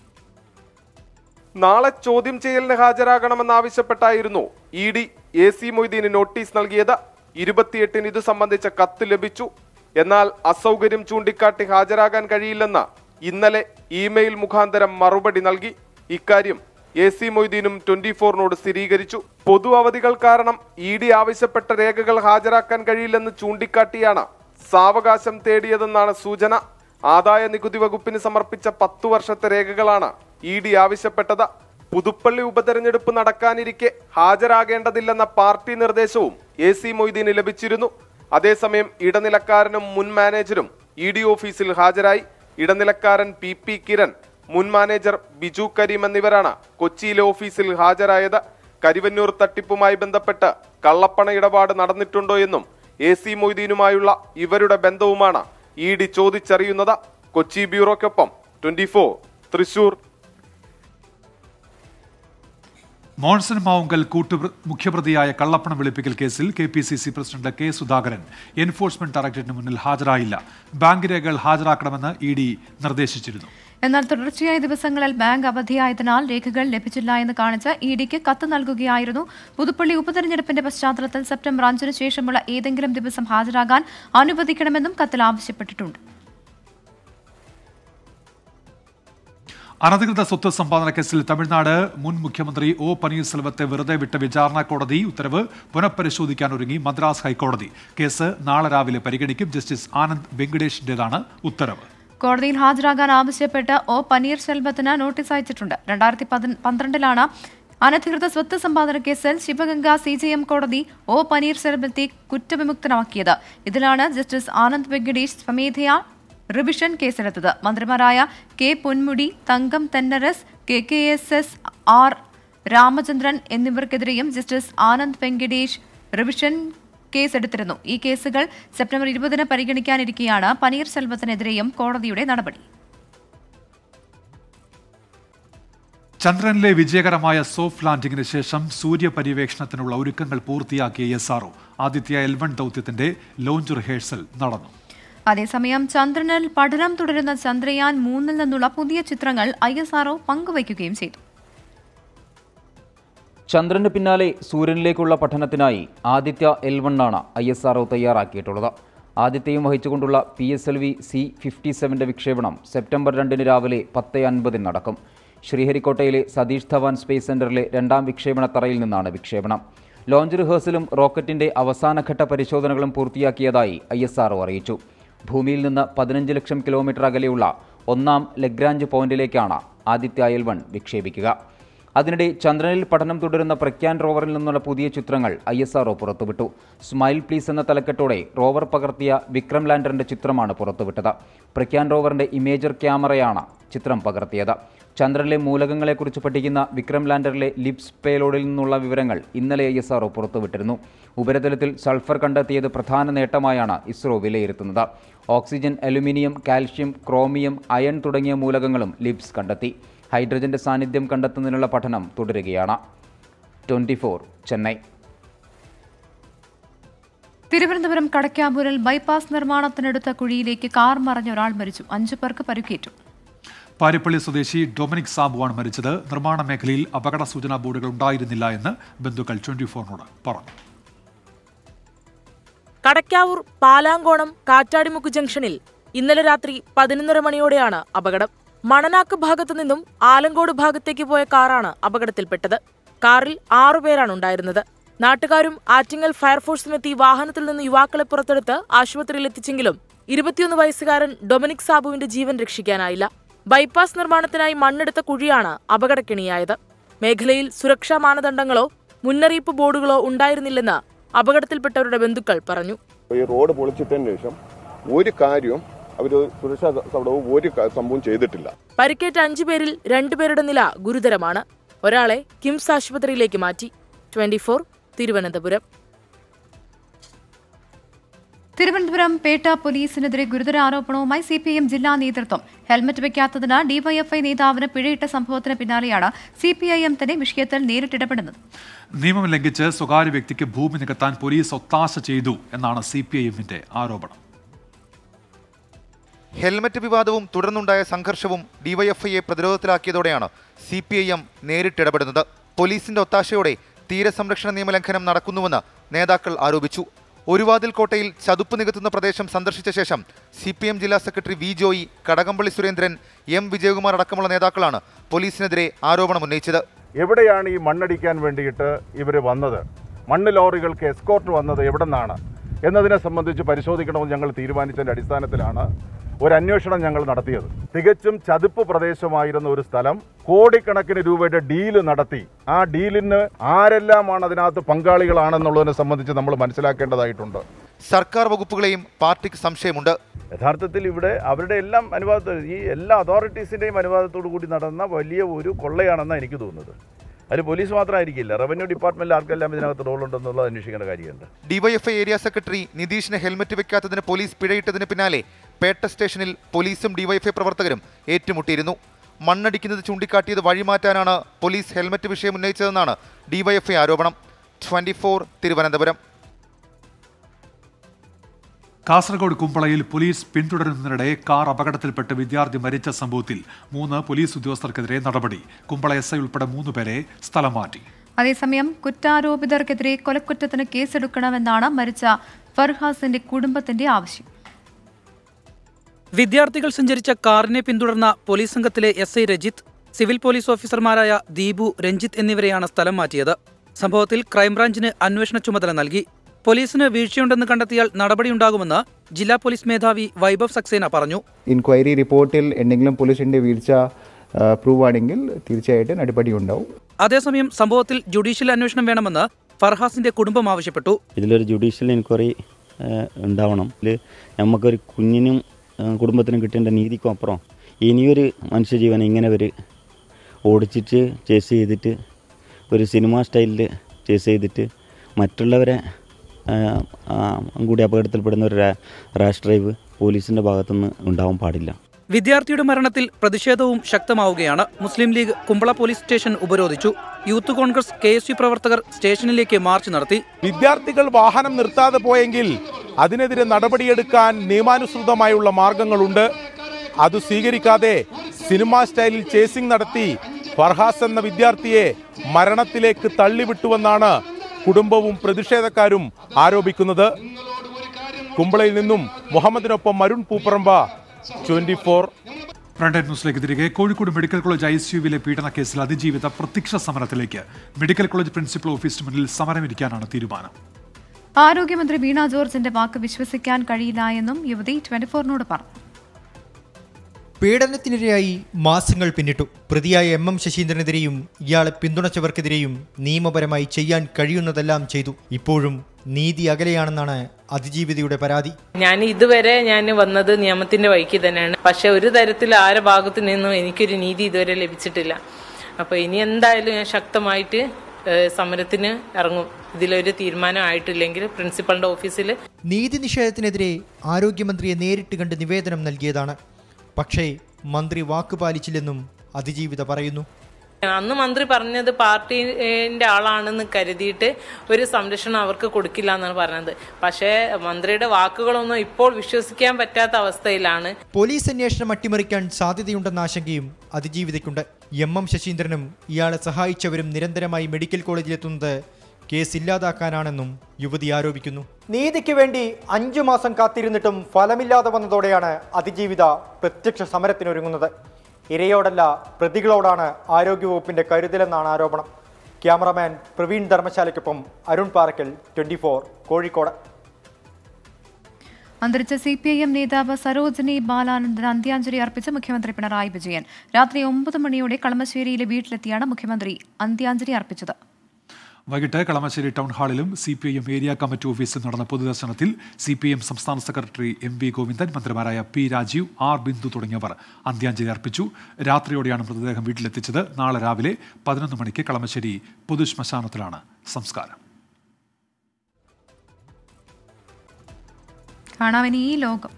Speaker 4: നാളെ ചോദ്യം ചെയ്യലിന് ഹാജരാകണമെന്നാവശ്യപ്പെട്ടായിരുന്നു ഇ ഡി എ സി മൊയ്തീന് നോട്ടീസ് നൽകിയത് ഇരുപത്തിയെട്ടിന് ഇത് സംബന്ധിച്ച കത്ത് ലഭിച്ചു എന്നാൽ അസൗകര്യം ചൂണ്ടിക്കാട്ടി ഹാജരാകാൻ കഴിയില്ലെന്ന് ഇന്നലെ ഇമെയിൽ മുഖാന്തരം മറുപടി നൽകി ഇക്കാര്യം എ സി മൊയ്തീനും ട്വന്റി ഫോറിനോട് സ്ഥിരീകരിച്ചു പൊതു അവധികൾ കാരണം ഇ ഡി ആവശ്യപ്പെട്ട രേഖകൾ ഹാജരാക്കാൻ കഴിയില്ലെന്ന് ചൂണ്ടിക്കാട്ടിയാണ് സാവകാശം തേടിയതെന്നാണ് സൂചന ആദായ നികുതി വകുപ്പിന് സമർപ്പിച്ച പത്തു വർഷത്തെ രേഖകളാണ് ഇ ഡി ആവശ്യപ്പെട്ടത് പുതുപ്പള്ളി ഉപതെരഞ്ഞെടുപ്പ് നടക്കാനിരിക്കെ ഹാജരാകേണ്ടതില്ലെന്ന പാർട്ടി നിർദ്ദേശവും എ സി മൊയ്തീന് ലഭിച്ചിരുന്നു അതേസമയം ഇടനിലക്കാരനും മുൻ മാനേജരും ഇ ഡി ഓഫീസിൽ ഹാജരായി ഇടനിലക്കാരൻ പി പി കിരൺ മുൻ മാനേജർ ബിജു കരീം എന്നിവരാണ് കൊച്ചിയിലെ ഓഫീസിൽ ഹാജരായത് കരിവന്നൂർ തട്ടിപ്പുമായി ബന്ധപ്പെട്ട് കള്ളപ്പണ ഇടപാട് നടന്നിട്ടുണ്ടോ എന്നും എ സി മൊയ്തീനുമായുള്ള ഇവരുടെ ബന്ധവുമാണ് ഇ ഡി ചോദിച്ചറിയുന്നത് കൊച്ചി ബ്യൂറോയ്ക്കൊപ്പം ട്വന്റി തൃശൂർ
Speaker 1: മോൺസൺ മാവുങ്കൽ കൂട്ടു മുഖ്യപ്രതിയായ കള്ളപ്പണം വെളുപ്പിക്കൽ കേസിൽ K P C C president K Sudhakaran enforcement ഡയറക്ടറേറ്റിന് മുന്നിൽ ഹാജരായില്ല ബാങ്ക് രേഖകൾ ഹാജരാക്കണമെന്ന് ഇ ഡി നിർദ്ദേശിച്ചിരുന്നു
Speaker 2: എന്നാൽ തുടർച്ചയായ ദിവസങ്ങളിൽ ബാങ്ക് അവധിയായതിനാൽ രേഖകൾ ലഭിച്ചില്ല എന്ന് കാണിച്ച് ഇ ഡിക്ക് കത്ത് നൽകുകയായിരുന്നു പുതുപ്പള്ളി ഉപതെരഞ്ഞെടുപ്പിന്റെ പശ്ചാത്തലത്തിൽ സെപ്റ്റംബർ അഞ്ചിന് ശേഷമുള്ള ഏതെങ്കിലും ദിവസം ഹാജരാകാൻ അനുവദിക്കണമെന്നും കത്തിൽ ആവശ്യപ്പെട്ടിട്ടുണ്ട്
Speaker 1: അനധികൃത സ്വത്ത് സമ്പാദന കേസിൽ തമിഴ്നാട് മുൻ മുഖ്യമന്ത്രി ഒ പനീർസെൽവത്തെ വെറുതെ വിട്ട വിചാരണ കോടതി ഉത്തരവ് പുനഃപരിശോധിക്കാൻ ഒരുങ്ങി മദ്രാസ് ഹൈക്കോടതി കേസ് നാളെ രാവിലെ പരിഗണിക്കും ജസ്റ്റിസ് ആനന്ദ് വെങ്കടേഷിന്റേതാണ് ഉത്തരവ്
Speaker 2: കോടതിയിൽ ഹാജരാകാൻ ആവശ്യപ്പെട്ട് ഒ പനീർശെൽവത്തിന് നോട്ടീസ് അയച്ചിട്ടുണ്ട് രണ്ടായിരത്തി പന്ത്രണ്ടിലാണ് അനധികൃത സ്വത്ത് സമ്പാദന കേസിൽ ശിവഗംഗ സി ജെ എം കോടതി ഒ പനീർശെൽവത്തെ കുറ്റവിമുക്തനാക്കിയത് ഇതിലാണ് ജസ്റ്റിസ് ആനന്ദ് വെങ്കടേഷ് സ്വമേധയാ റിവിഷൻ കേസെടുത്തത് മന്ത്രിമാരായ K Ponmudy Thangam Thennarasu K K S S R Ramachandran എന്നിവർക്കെതിരെയും ജസ്റ്റിസ് ആനന്ദ് വെങ്കടേഷ് റിവിഷൻ കേസെടുത്തിരുന്നു ഈ കേസുകൾ സെപ്റ്റംബർ ഇരുപതിന് പരിഗണിക്കാനിരിക്കെയാണ് പനീർ സെൽവത്തിനെതിരെയും കോടതിയുടെ നടപടി
Speaker 1: ചന്ദ്രനിലെ വിജയകരമായ സോഫ്റ്റ് ലാൻഡിംഗിന് ശേഷം സൂര്യപര്യവേക്ഷണത്തിനുള്ള ഒരുക്കങ്ങൾ പൂർത്തിയാക്കിയ S R O Aditya L one ദൗത്യത്തിന്റെ ലോഞ്ച് റിഹേഴ്സൽ നടന്നു
Speaker 2: അതേസമയം ചന്ദ്രനിൽ പഠനം തുടരുന്ന ചന്ദ്രയാൻ മൂന്നിൽ നിന്നുള്ള പുതിയ ചിത്രങ്ങൾ ഐ എസ് ആർഒ പങ്കുവയ്ക്കുകയും ചെയ്തു
Speaker 23: ചന്ദ്രന് പിന്നാലെ സൂര്യനിലേക്കുള്ള പഠനത്തിനായി ആദിത്യ എൽ വണ്ണാണ് ഐ എസ് ആർ തയ്യാറാക്കിയിട്ടുള്ളത് ആദിത്യയും വഹിച്ചുകൊണ്ടുള്ള P S L V C fifty സെവൻ്റെ വിക്ഷേപണം സെപ്റ്റംബർ രണ്ടിന് രാവിലെ പത്ത് അൻപതിന് നടക്കും ശ്രീഹരിക്കോട്ടയിലെ സതീഷ് ധവാൻ സ്പേസ് സെന്ററിലെ രണ്ടാം വിക്ഷേപണ തറയിൽ നിന്നാണ് വിക്ഷേപണം ലോഞ്ച് റിഹേഴ്സലും റോക്കറ്റിന്റെ അവസാനഘട്ട പരിശോധനകളും പൂർത്തിയാക്കിയതായി ഐ എസ് ആർ അറിയിച്ചു ഭൂമിയിൽ നിന്ന് പതിനഞ്ച് ലക്ഷം കിലോമീറ്റർ അകലെയുള്ള ഒന്നാം ലഗ്രാഞ്ച് പോയിന്റിലേക്കാണ് ആദിത്യ എൽ വൺ വിക്ഷേപിക്കുക അതിനിടെ ചന്ദ്രനിൽ പഠനം തുടരുന്ന പ്രഗ്യാൻ റോവറിൽ നിന്നുള്ള പുതിയ ചിത്രങ്ങൾ ഐ എസ് ആർഒ പുറത്തുവിട്ടു സ്മൈൽ പ്ലീസ് എന്ന തലക്കെട്ടോടെ റോവർ പകർത്തിയ വിക്രം ലാൻഡറിന്റെ ചിത്രമാണ് പുറത്തുവിട്ടത് പ്രഗ്യാൻ റോവറിന്റെ ഇമേജർ ക്യാമറയാണ് ചിത്രം പകർത്തിയത് ചന്ദ്രനിലെ മൂലകങ്ങളെക്കുറിച്ച് പഠിക്കുന്ന വിക്രം ലാൻഡറിലെ ലിപ്സ് പേലോഡിൽ നിന്നുള്ള വിവരങ്ങൾ ഇന്നലെ ഐ എസ് ആർഒ പുറത്തുവിട്ടിരുന്നു ഉപരിതലത്തിൽ സൾഫർ കണ്ടെത്തിയത് പ്രധാന നേട്ടമായാണ് ഇസ്രോ വിലയിരുത്തുന്നത് oxygen aluminium calcium chromium iron തുടങ്ങിയ മൂലകങ്ങളും ലിപ്സ് കണ്ടെത്തി ഹൈഡ്രജന്റെ സാന്നിധ്യം കണ്ടെത്തുന്നതിനുള്ള പഠനം തുടരുകയാണ് ട്വന്റി ചെന്നൈ
Speaker 2: തിരുവനന്തപുരം കടക്കാമ്പൂരിൽ ബൈപ്പാസ് നിർമ്മാണത്തിനടുത്ത കുഴിയിലേക്ക് കാർ മറഞ്ഞ ഒരാൾ മരിച്ചു അഞ്ചു പേർക്ക് പരിക്കേറ്റു
Speaker 1: പാരിപ്പള്ളി സ്വദേശി ഡൊമിനിക് സാബുവാണ് മരിച്ചത് നിർമ്മാണ മേഖലയിൽ അപകട സൂചനാ ബോർഡുകൾ ഉണ്ടായിരുന്നില്ല എന്ന് ബന്ധുക്കൾ ട്വന്റി ഫോറിനോട് പറഞ്ഞു
Speaker 3: കടക്കാവൂർ പാലാങ്കോണം കാറ്റാടിമുക്ക് ജംഗ്ഷനിൽ ഇന്നലെ രാത്രി പതിനൊന്നര മണിയോടെയാണ് അപകടം മണനാക്ക് ഭാഗത്തു നിന്നും ആലങ്കോട് ഭാഗത്തേക്ക് പോയ കാറാണ് അപകടത്തിൽപ്പെട്ടത് കാറിൽ ആറുപേരാണ് ഉണ്ടായിരുന്നത് നാട്ടുകാരും ആറ്റിങ്ങൽ ഫയർഫോഴ്സും എത്തി വാഹനത്തിൽ നിന്ന് യുവാക്കളെ പുറത്തെടുത്ത് ആശുപത്രിയിൽ എത്തിച്ചെങ്കിലും ഇരുപത്തിയൊന്ന് വയസ്സുകാരൻ ഡൊമിനിക് സാബുവിന്റെ ജീവൻ രക്ഷിക്കാനായില്ല ബൈപ്പാസ് നിർമ്മാണത്തിനായി മണ്ണെടുത്ത കുഴിയാണ് അപകടക്കെണിയായത് മേഖലയിൽ സുരക്ഷാ മാനദണ്ഡങ്ങളോ മുന്നറിയിപ്പ് ബോർഡുകളോ ഉണ്ടായിരുന്നില്ലെന്ന് അപകടത്തിൽപ്പെട്ടവരുടെ ബന്ധുക്കൾ പറഞ്ഞു
Speaker 5: ഈ റോഡ് പൊളിച്ചിട്ടതിന് ശേഷം ഒരു കാര്യവും അവർ സുരക്ഷാ സൗടവും ഒരു ക- സംഭവം ചെയ്തിട്ടില്ല
Speaker 3: പരിക്കേറ്റ അഞ്ചു പേരിൽ രണ്ടുപേരുടെ നില ഗുരുതരമാണ് ഒരാളെ കിംസ് ആശുപത്രിയിലേക്ക് മാറ്റി ട്വന്റി തിരുവനന്തപുരം
Speaker 2: തിരുവനന്തപുരം പേട്ട പോലീസിനെതിരെ ഗുരുതര ആരോപണവുമായി സി പി ഐ എം ജില്ലാ നേതൃത്വം ഹെൽമറ്റ് വെക്കാത്തതിന് ഡിവൈഎഫ്ഐ നേതാവിന് പിഴയിട്ട സംഭവത്തിന് പിന്നാലെയാണ് സി പി ഐ എം തന്നെ വിഷയത്തിൽ നേരിട്ടിടപെടുന്നത്
Speaker 1: നിയമം ലംഘിച്ച് സ്വകാര്യ വ്യക്തിക്ക് ഭൂമി നികത്താൻ പോലീസ് ഒത്താശ ചെയ്തു എന്നാണ് സി പി ഐ എമ്മിന്റെ ആരോപണം
Speaker 6: ഹെൽമറ്റ് വിവാദവും തുടർന്നുണ്ടായ സംഘർഷവും ഡിവൈഎഫ്ഐയെ പ്രതിരോധത്തിലാക്കിയതോടെയാണ് സി പി ഐ എം നേരിട്ടിടപെടുന്നത് പോലീസിന്റെ ഒത്താശയോടെ തീരസംരക്ഷണ നിയമലംഘനം നടക്കുന്നുവെന്ന് നേതാക്കൾ ആരോപിച്ചു ഒരുവാതിൽ കോട്ടയിൽ ചതുപ്പ് നികത്തുന്ന പ്രദേശം സന്ദർശിച്ച ശേഷം സി പി എം ജില്ലാ secretary V Joy Kadakampally Surendran M Vijayakumar അടക്കമുള്ള നേതാക്കളാണ് പോലീസിനെതിരെ ആരോപണം ഉന്നയിച്ചത്
Speaker 8: എവിടെയാണ് ഈ മണ്ണടിക്കാൻ വേണ്ടിയിട്ട് ഇവർ വന്നത് മണ്ണ് ലോറികൾക്ക് എസ്കോർട്ട് വന്നത് എവിടെ നിന്നാണ് എന്നതിനെ സംബന്ധിച്ച് പരിശോധിക്കണമെന്ന് ഞങ്ങൾ തീരുമാനിച്ചതിൻ്റെ അടിസ്ഥാനത്തിലാണ് ഒരു അന്വേഷണം ഞങ്ങൾ നടത്തിയത് തികച്ചും ചതുപ്പ് പ്രദേശമായിരുന്ന ഒരു സ്ഥലം കോടിക്കണക്കിന് രൂപയുടെ ഡീല് നടത്തി ആ ഡീലിന് ആരെല്ലാമാണ് അതിനകത്ത് പങ്കാളികളാണെന്നുള്ളതിനെ സംബന്ധിച്ച് നമ്മൾ മനസ്സിലാക്കേണ്ടതായിട്ടുണ്ട്
Speaker 6: സർക്കാർ വകുപ്പുകളെയും പാർട്ടിക്ക് സംശയമുണ്ട്
Speaker 9: യഥാർത്ഥത്തിൽ ഇവിടെ അവരുടെ എല്ലാം അനുവാദത്തോട് ഈ എല്ലാ അതോറിറ്റീസിൻ്റെയും അനുവാദത്തോടു കൂടി നടന്ന വലിയ ഒരു കൊള്ളയാണെന്നാണ് എനിക്ക് തോന്നുന്നത് അതിൽ പോലീസ് മാത്രമായിരിക്കില്ല റവന്യൂ ഡിപ്പാർട്ട്മെന്റിൽ ആർക്കെല്ലാം ഇതിനകത്ത് റോളുണ്ടെന്നുള്ളത് അന്വേഷിക്കേണ്ട കാര്യമുണ്ട്
Speaker 6: ഡിവൈഎഫ്ഐ ഏരിയ സെക്രട്ടറി നിതീഷിന് ഹെൽമറ്റ് വെക്കാത്തതിന് പോലീസ് പിഴയിട്ടതിന് പിന്നാലെ പേട്ട സ്റ്റേഷനിൽ പോലീസും ഡിവൈഎഫ്ഐ പ്രവർത്തകരും ഏറ്റുമുട്ടിയിരുന്നു മണ്ണടിക്കുന്നത് ചൂണ്ടിക്കാട്ടിയത് വഴിമാറ്റാനാണ് പോലീസ് ഹെൽമറ്റ് വിഷയം ഉന്നയിച്ചതെന്നാണ് ഡിവൈഎഫ്ഐ ആരോപണം ട്വന്റി തിരുവനന്തപുരം
Speaker 1: കാസർഗോഡ് കുമ്പളയിൽ പോലീസ് പിന്തുടരുന്നതിനിടെ കാർ അപകടത്തിൽപ്പെട്ട് വിദ്യാർത്ഥി മരിച്ച സംഭവത്തിൽ മൂന്ന് പോലീസ് ഉദ്യോഗസ്ഥർക്കെതിരെ നടപടി കുമ്പള എസ് ഐ ഉൾപ്പെടെ മൂന്ന് പേരെ സ്ഥലം മാറ്റി
Speaker 2: അതേസമയം കുറ്റാരോപിതർക്കെതിരെ കൊലക്കുറ്റത്തിന് കേസെടുക്കണമെന്നാണ് മരിച്ച ഫർഹാസിന്റെ കുടുംബത്തിന്റെ ആവശ്യം
Speaker 24: വിദ്യാർത്ഥികൾ സഞ്ചരിച്ച കാറിനെ പിന്തുടർന്ന പോലീസ് സംഘത്തിലെ S I Rajith civil police ഓഫീസർമാരായ ദീപു രഞ്ജിത്ത് എന്നിവരെയാണ് സ്ഥലം മാറ്റിയത് സംഭവത്തിൽ ക്രൈംബ്രാഞ്ചിന് അന്വേഷണ ചുമതല നൽകി പോലീസിന് വീഴ്ചയുണ്ടെന്ന് കണ്ടെത്തിയാൽ നടപടിയുണ്ടാകുമെന്ന് ജില്ലാ പോലീസ് മേധാവി വൈഭവ് സക്സേന പറഞ്ഞു
Speaker 25: ഇൻക്വയറി റിപ്പോർട്ടിൽ എന്തെങ്കിലും പോലീസിന്റെ വീഴ്ച പ്രൂവ് ആണെങ്കിൽ തീർച്ചയായിട്ടും നടപടി ഉണ്ടാവും
Speaker 24: അതേസമയം സംഭവത്തിൽ ജുഡീഷ്യൽ അന്വേഷണം വേണമെന്ന് ഫർഹാസിന്റെ കുടുംബം ആവശ്യപ്പെട്ടു
Speaker 26: ഇതിലൊരു ജുഡീഷ്യൽ എൻക്വയറി ഉണ്ടാവണം ഇതിൽ നമുക്കൊരു കുഞ്ഞിനും ആ, കുടുംബത്തിനും കിട്ടേണ്ട നീതിക്കും അപ്പുറം ഇനിയൊരു മനുഷ്യജീവനെ ഇങ്ങനെ ഒരു ഓടിച്ചിട്ട് ചേസ് ചെയ്തിട്ട് ഒരു സിനിമ സ്റ്റൈലിൽ ചേസ് ചെയ്തിട്ട് മറ്റുള്ളവരെ ആ, ആ, കൂടി അപകടത്തിൽപ്പെടുന്ന ഒരു രാ- റാഷ് ഡ്രൈവ് പോലീസിൻ്റെ ഭാഗത്തുനിന്ന് ഉണ്ടാവാൻ പാടില്ല
Speaker 24: വിദ്യാർത്ഥിയുടെ മരണത്തിൽ പ്രതിഷേധവും ശക്തമാവുകയാണ് മുസ്ലിം ലീഗ് കുമ്പള പോലീസ് സ്റ്റേഷൻ ഉപരോധിച്ചു youth Congress K S U പ്രവർത്തകർ സ്റ്റേഷനിലേക്ക് മാർച്ച് നടത്തി
Speaker 27: വിദ്യാർത്ഥികൾ വാഹനം നിർത്താതെ പോയെങ്കിൽ അതിനെതിരെ നടപടിയെടുക്കാൻ നിയമാനുസൃതമായുള്ള മാർഗങ്ങളുണ്ട് അത് സ്വീകരിക്കാതെ സിനിമാ സ്റ്റൈലിൽ ചേസിംഗ് നടത്തി ഫർഹാസ് എന്ന വിദ്യാർത്ഥിയെ മരണത്തിലേക്ക് തള്ളിവിട്ടുവെന്നാണ് കുടുംബവും പ്രതിഷേധക്കാരും ആരോപിക്കുന്നത് കുമ്പളയിൽ നിന്നും മുഹമ്മദിനൊപ്പം Marun Pooparamba twenty four
Speaker 1: front ന്യൂസിലേക്ക് തിരികെ കോഴിക്കോട് മെഡിക്കൽ കോളേജ് ഐ സിയുവിലെ പീഡന കേസിൽ അതിജീവിത പ്രത്യക്ഷ സമരത്തിലേക്ക് മെഡിക്കൽ കോളേജ് പ്രിൻസിപ്പൽ ഓഫീസിന് മുന്നിൽ സമരമിരിക്കാനാണ് തീരുമാനം
Speaker 2: ആരോഗ്യമന്ത്രി വീണ ജോർജിന്റെ വാക്ക് വിശ്വസിക്കാൻ കഴിയില്ല എന്നും യുവതി ട്വന്റി ഫോറിനോട് പറഞ്ഞു
Speaker 28: പീഡനത്തിനിരയായി മാസങ്ങൾ പിന്നിട്ടു പ്രതിയായ എം എം ശശീന്ദ്രനെതിരെയും ഇയാളെ പിന്തുണച്ചവർക്കെതിരെയും നിയമപരമായി ചെയ്യാൻ കഴിയുന്നതെല്ലാം ചെയ്തു ഇപ്പോഴും നീതി അകലെയാണെന്നാണ് അതിജീവിതയുടെ പരാതി
Speaker 29: ഞാൻ ഇതുവരെ ഞാൻ വന്നത് നിയമത്തിന്റെ വഴിക്ക് തന്നെയാണ് പക്ഷെ ഒരു തരത്തിൽ ആരെ ഭാഗത്തു നിന്നും എനിക്കൊരു നീതി ഇതുവരെ ലഭിച്ചിട്ടില്ല അപ്പൊ ഇനി എന്തായാലും ഞാൻ ശക്തമായിട്ട് ഏഹ്, സമരത്തിന് ഇറങ്ങും ഇതിലൊരു തീരുമാനം ആയിട്ടില്ലെങ്കിൽ പ്രിൻസിപ്പളിന്റെ ഓഫീസിൽ
Speaker 28: നീതി നിഷേധത്തിനെതിരെ ആരോഗ്യമന്ത്രിയെ നേരിട്ട് കണ്ട് നിവേദനം നൽകിയതാണ് പക്ഷേ മന്ത്രി വാക്ക് പാലിച്ചില്ലെന്നും അതിജീവിത പറയുന്നു
Speaker 29: അന്ന് മന്ത്രി പറഞ്ഞത് പാർട്ടിന്റെ ആളാണെന്ന് കരുതിയിട്ട് ഒരു സംരക്ഷണം അവർക്ക് കൊടുക്കില്ല എന്നാണ് പറഞ്ഞത് പക്ഷേ മന്ത്രിയുടെ വാക്കുകളൊന്നും ഇപ്പോൾ വിശ്വസിക്കാൻ പറ്റാത്ത അവസ്ഥയിലാണ്
Speaker 28: പോലീസ് അന്വേഷണം അട്ടിമറിക്കാൻ സാധ്യതയുണ്ടെന്ന ആശങ്കയും അതിജീവിതയ്ക്കുണ്ട് എം എം ശശീന്ദ്രനും ഇയാളെ സഹായിച്ചവരും നിരന്തരമായി മെഡിക്കൽ കോളേജിലെത്തുന്നത് കേസ് ഇല്ലാതാക്കാനാണെന്നും യുവതി ആരോപിക്കുന്നു നീതിക്ക് വേണ്ടി അഞ്ചു മാസം കാത്തിരുന്നിട്ടും ഫലമില്ലാതെ വന്നതോടെയാണ് അതിജീവിത പ്രത്യക്ഷ സമരത്തിനൊരുങ്ങുന്നത് ഇരയോടല്ല പ്രതികളോടാണ് ആരോഗ്യവകുപ്പിന്റെ കരുതലെന്നാണ് ആരോപണം ക്യാമറാമാൻ പ്രവീൺ ധർമ്മശാലയ്ക്കൊപ്പം അരുൺ പാറക്കൽ ട്വന്റി കോഴിക്കോട്
Speaker 2: അന്തരിച്ച സി പി ഐ എം നേതാവ് സരോജിനി ബാലാനന്ദന് അന്ത്യാഞ്ജലി അർപ്പിച്ച് മുഖ്യമന്ത്രി പിണറായി വിജയൻ രാത്രി ഒമ്പത് മണിയോടെ കളമശ്ശേരിയിലെ വീട്ടിലെത്തിയാണ് മുഖ്യമന്ത്രി അന്ത്യാഞ്ജലി അർപ്പിച്ചത്
Speaker 1: വൈകിട്ട് കളമശ്ശേരി ടൗൺ ഹാളിലും C P I M area committee ഓഫീസിൽ നടന്ന പൊതുദർശനത്തിൽ സി പി എം സംസ്ഥാന സെക്രട്ടറി എം വി ഗോവിന്ദൻ മന്ത്രിമാരായ പി രാജീവ് ആർ ബിന്ദു തുടങ്ങിയവർ അന്ത്യാഞ്ജലി അർപ്പിച്ചു രാത്രിയോടെയാണ് മൃതദേഹം വീട്ടിലെത്തിച്ചത് നാളെ രാവിലെ പതിനൊന്ന് മണിക്ക് കളമശ്ശേരി പൊതുശ്മശാനത്തിലാണ് സംസ്കാരം
Speaker 2: കാണാവിനി ഈ ലോകം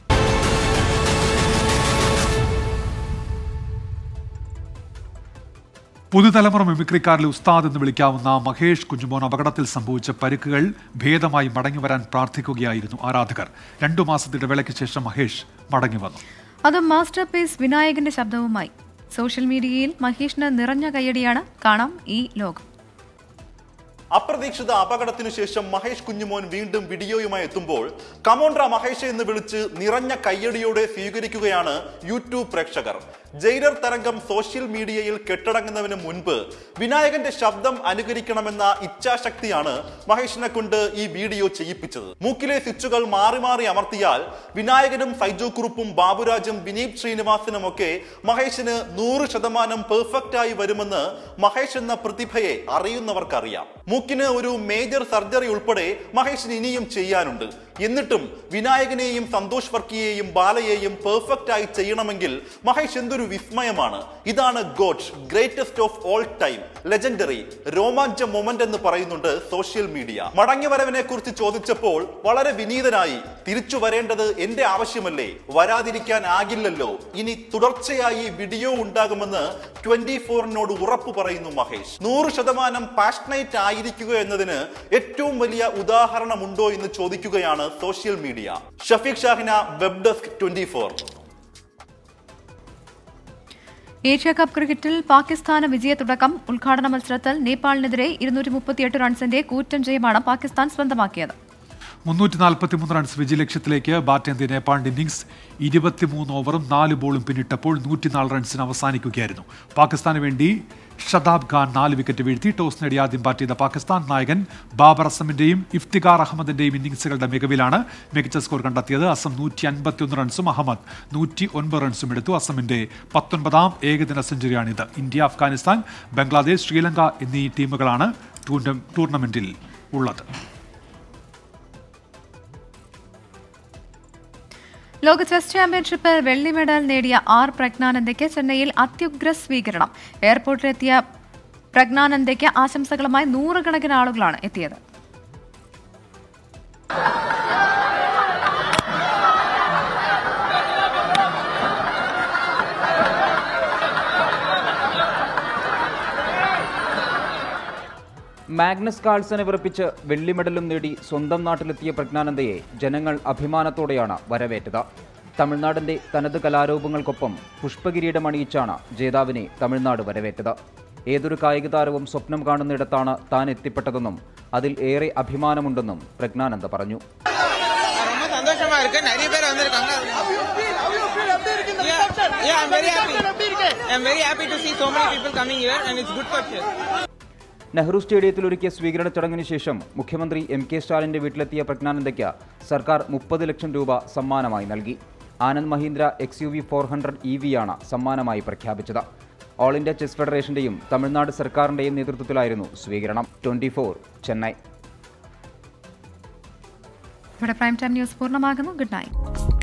Speaker 1: പുതുതലമുറ മിമിക്രിക്കാരിലെ ഉസ്താദ് എന്ന് വിളിക്കാവുന്ന മഹേഷ് കുഞ്ഞുമോൻ അപകടത്തിൽ സംഭവിച്ച പരിക്കുകൾ ഭേദമായി മടങ്ങിവരാൻ പ്രാർത്ഥിക്കുകയായിരുന്നു ആരാധകർ രണ്ടു മാസത്തെ ഇടവേളയ്ക്ക് ശേഷം മഹേഷ് മടങ്ങി വന്നു
Speaker 2: അത് മാസ്റ്റർ പീസ് വിനായകന്റെ ശബ്ദവുമായി സോഷ്യൽ മീഡിയയിൽ മഹേഷിന് നിറഞ്ഞ കയ്യടിയാണ് കാണാം ഈ ലോകം
Speaker 7: അപ്രതീക്ഷിത അപകടത്തിനു ശേഷം മഹേഷ് കുഞ്ഞുമോൻ വീണ്ടും വീഡിയോയുമായി എത്തുമ്പോൾ കമോണ്ട്ര മഹേഷ് എന്ന് വിളിച്ച് നിറഞ്ഞ കയ്യടിയോടെ സ്വീകരിക്കുകയാണ് യൂട്യൂബ് പ്രേക്ഷകർ ജയിലർ തരംഗം സോഷ്യൽ മീഡിയയിൽ കെട്ടടങ്ങുന്നതിന് മുൻപ് വിനായകന്റെ ശബ്ദം അനുകരിക്കണമെന്ന ഇച്ഛാശക്തിയാണ് മഹേഷിനെ കൊണ്ട് ഈ വീഡിയോ ചെയ്യിപ്പിച്ചത് മൂക്കിലെ സ്വിച്ചുകൾ മാറി മാറി അമർത്തിയാൽ വിനായകനും സൈജു കുറുപ്പും ബാബുരാജും വിനീത് ശ്രീനിവാസനും ഒക്കെ മഹേഷിന് നൂറ് ശതമാനം പെർഫെക്റ്റ് ആയി വരുമെന്ന് മഹേഷ് എന്ന പ്രതിഭയെ അറിയുന്നവർക്കറിയാം മൂക്കിന് ഒരു മേജർ സർജറി ഉൾപ്പെടെ മഹേഷിന് ഇനിയും ചെയ്യാനുണ്ട് എന്നിട്ടും വിനായകനെയും സന്തോഷ് വർക്കിയെയും ബാലയെയും പെർഫെക്റ്റ് ആയി ചെയ്യണമെങ്കിൽ മഹേഷ് എന്തൊരു വിസ്മയമാണ് ഇതാണ് god greatest of all time legendary രോമാഞ്ച മൊമെന്റ് എന്ന് പറയുന്നുണ്ട് സോഷ്യൽ മീഡിയ മടങ്ങി വരവിനെ കുറിച്ച് ചോദിച്ചപ്പോൾ വളരെ വിനീതനായി തിരിച്ചു വരേണ്ടത് എന്റെ ആവശ്യമല്ലേ വരാതിരിക്കാൻ ആകില്ലല്ലോ ഇനി തുടർച്ചയായി വീഡിയോ ഉണ്ടാകുമെന്ന് ട്വന്റി ഫോറിനോട് ഉറപ്പു പറയുന്നു മഹേഷ് നൂറ് ശതമാനം പാഷനേറ്റ് ആയിരിക്കുക എന്നതിന് ഏറ്റവും വലിയ ഉദാഹരണമുണ്ടോ എന്ന് ചോദിക്കുകയാണ് social media Shafeeq Shahina web desk twenty four
Speaker 2: Asia cup ക്രിക്കറ്റിൽ പാകിസ്ഥാന് വിജയത്തുടക്കം ഉദ്ഘാടന മത്സരത്തിൽ നേപ്പാളിനെതിരെ ഇരുന്നൂറ്റി മുപ്പത്തിയെട്ട് റൺസിന്റെ കൂറ്റൻ ജയമാണ് പാകിസ്ഥാൻ സ്വന്തമാക്കിയത്
Speaker 1: മുന്നൂറ്റി നാൽപ്പത്തിമൂന്ന് റൺസ് വിജയലക്ഷ്യത്തിലേക്ക് ബാറ്റേന്ത്യ നേപ്പാളിന്റെ ഇന്നിംഗ്സ് ഇരുപത്തിമൂന്ന് ഓവറും നാല് ബോളും പിന്നിട്ടപ്പോൾ നൂറ്റിനാല് റൺസിന് അവസാനിക്കുകയായിരുന്നു പാകിസ്ഥാന് വേണ്ടി ഷതാബ് ഖാൻ നാല് വിക്കറ്റ് വീഴ്ത്തി ടോസ് നേടി ആദ്യം ബാറ്റ് ചെയ്ത പാകിസ്ഥാൻ നായകൻ ബാബർ അസമിന്റെയും ഇഫ്തിഖാർ അഹമ്മദിന്റെയും ഇന്നിംഗ്സുകളുടെ മികവിലാണ് മികച്ച സ്കോർ കണ്ടെത്തിയത് അസം നൂറ്റി അൻപത്തിയൊന്ന് റൺസും അഹമ്മദ് നൂറ്റി ഒൻപത് റൺസും എടുത്തു അസമിന്റെ പത്തൊൻപതാം ഏകദിന സെഞ്ചുറിയാണിത് ഇന്ത്യ അഫ്ഗാനിസ്ഥാൻ ബംഗ്ലാദേശ് ശ്രീലങ്ക എന്നീ ടീമുകളാണ് ടൂർണ- ടൂർണമെന്റിൽ ഉള്ളത്
Speaker 2: ലോക ചെസ് ചാമ്പ്യൻഷിപ്പിൽ വെള്ളി മെഡൽ നേടിയ ആർ പ്രജ്ഞാനന്ദയ്ക്ക് ചെന്നൈയിൽ അത്യുഗ്ര സ്വീകരണം എയർപോർട്ടിലെത്തിയ പ്രജ്ഞാനന്ദയ്ക്ക് ആശംസകളുമായി നൂറുകണക്കിന് ആളുകളാണ് എത്തിയത്
Speaker 23: മാഗ്നസ് കാൾസനെ വിറപ്പിച്ച് വെള്ളി മെഡലും നേടി സ്വന്തം നാട്ടിലെത്തിയ പ്രജ്ഞാനന്ദയെ ജനങ്ങൾ അഭിമാനത്തോടെയാണ് വരവേറ്റത് തമിഴ്നാടിന്റെ തനത് കലാരൂപങ്ങൾക്കൊപ്പം പുഷ്പകിരീടം അണിയിച്ചാണ് ജേതാവിനെ തമിഴ്നാട് വരവേറ്റത് ഏതൊരു കായിക താരവും സ്വപ്നം കാണുന്നിടത്താണ് താൻ എത്തിപ്പെട്ടതെന്നും അതിൽ ഏറെ അഭിമാനമുണ്ടെന്നും പ്രജ്ഞാനന്ദ പറഞ്ഞു
Speaker 10: ரொம்ப சந்தோஷமா இருக்கு நிறைய பேர் வந்திருக்காங்க Yeah, I'm very happy. I'm very happy to see so many people coming here and it's good for chess.
Speaker 23: Nehru സ്റ്റേഡിയത്തിൽ ഒരുക്കിയ സ്വീകരണ ചടങ്ങിന് ശേഷം മുഖ്യമന്ത്രി എം കെ സ്റ്റാലിന്റെ വീട്ടിലെത്തിയ പ്രജ്ഞാനന്ദയ്ക്ക് സർക്കാർ മുപ്പത് ലക്ഷം രൂപ സമ്മാനമായി നൽകി Anand Mahindra X U V four hundred E വിയാണ് സമ്മാനമായി പ്രഖ്യാപിച്ചത് ഓൾ ഇന്ത്യ ചെസ് ഫെഡറേഷന്റെയും തമിഴ്നാട് സർക്കാരിന്റെയും നേതൃത്വത്തിലായിരുന്നു സ്വീകരണം ട്വന്റി
Speaker 2: ചെന്നൈ ഇവിടെ പ്രൈം ടൈം ന്യൂസ് പൂർണ്ണമാകുന്നു ഗുഡ് നൈറ്റ്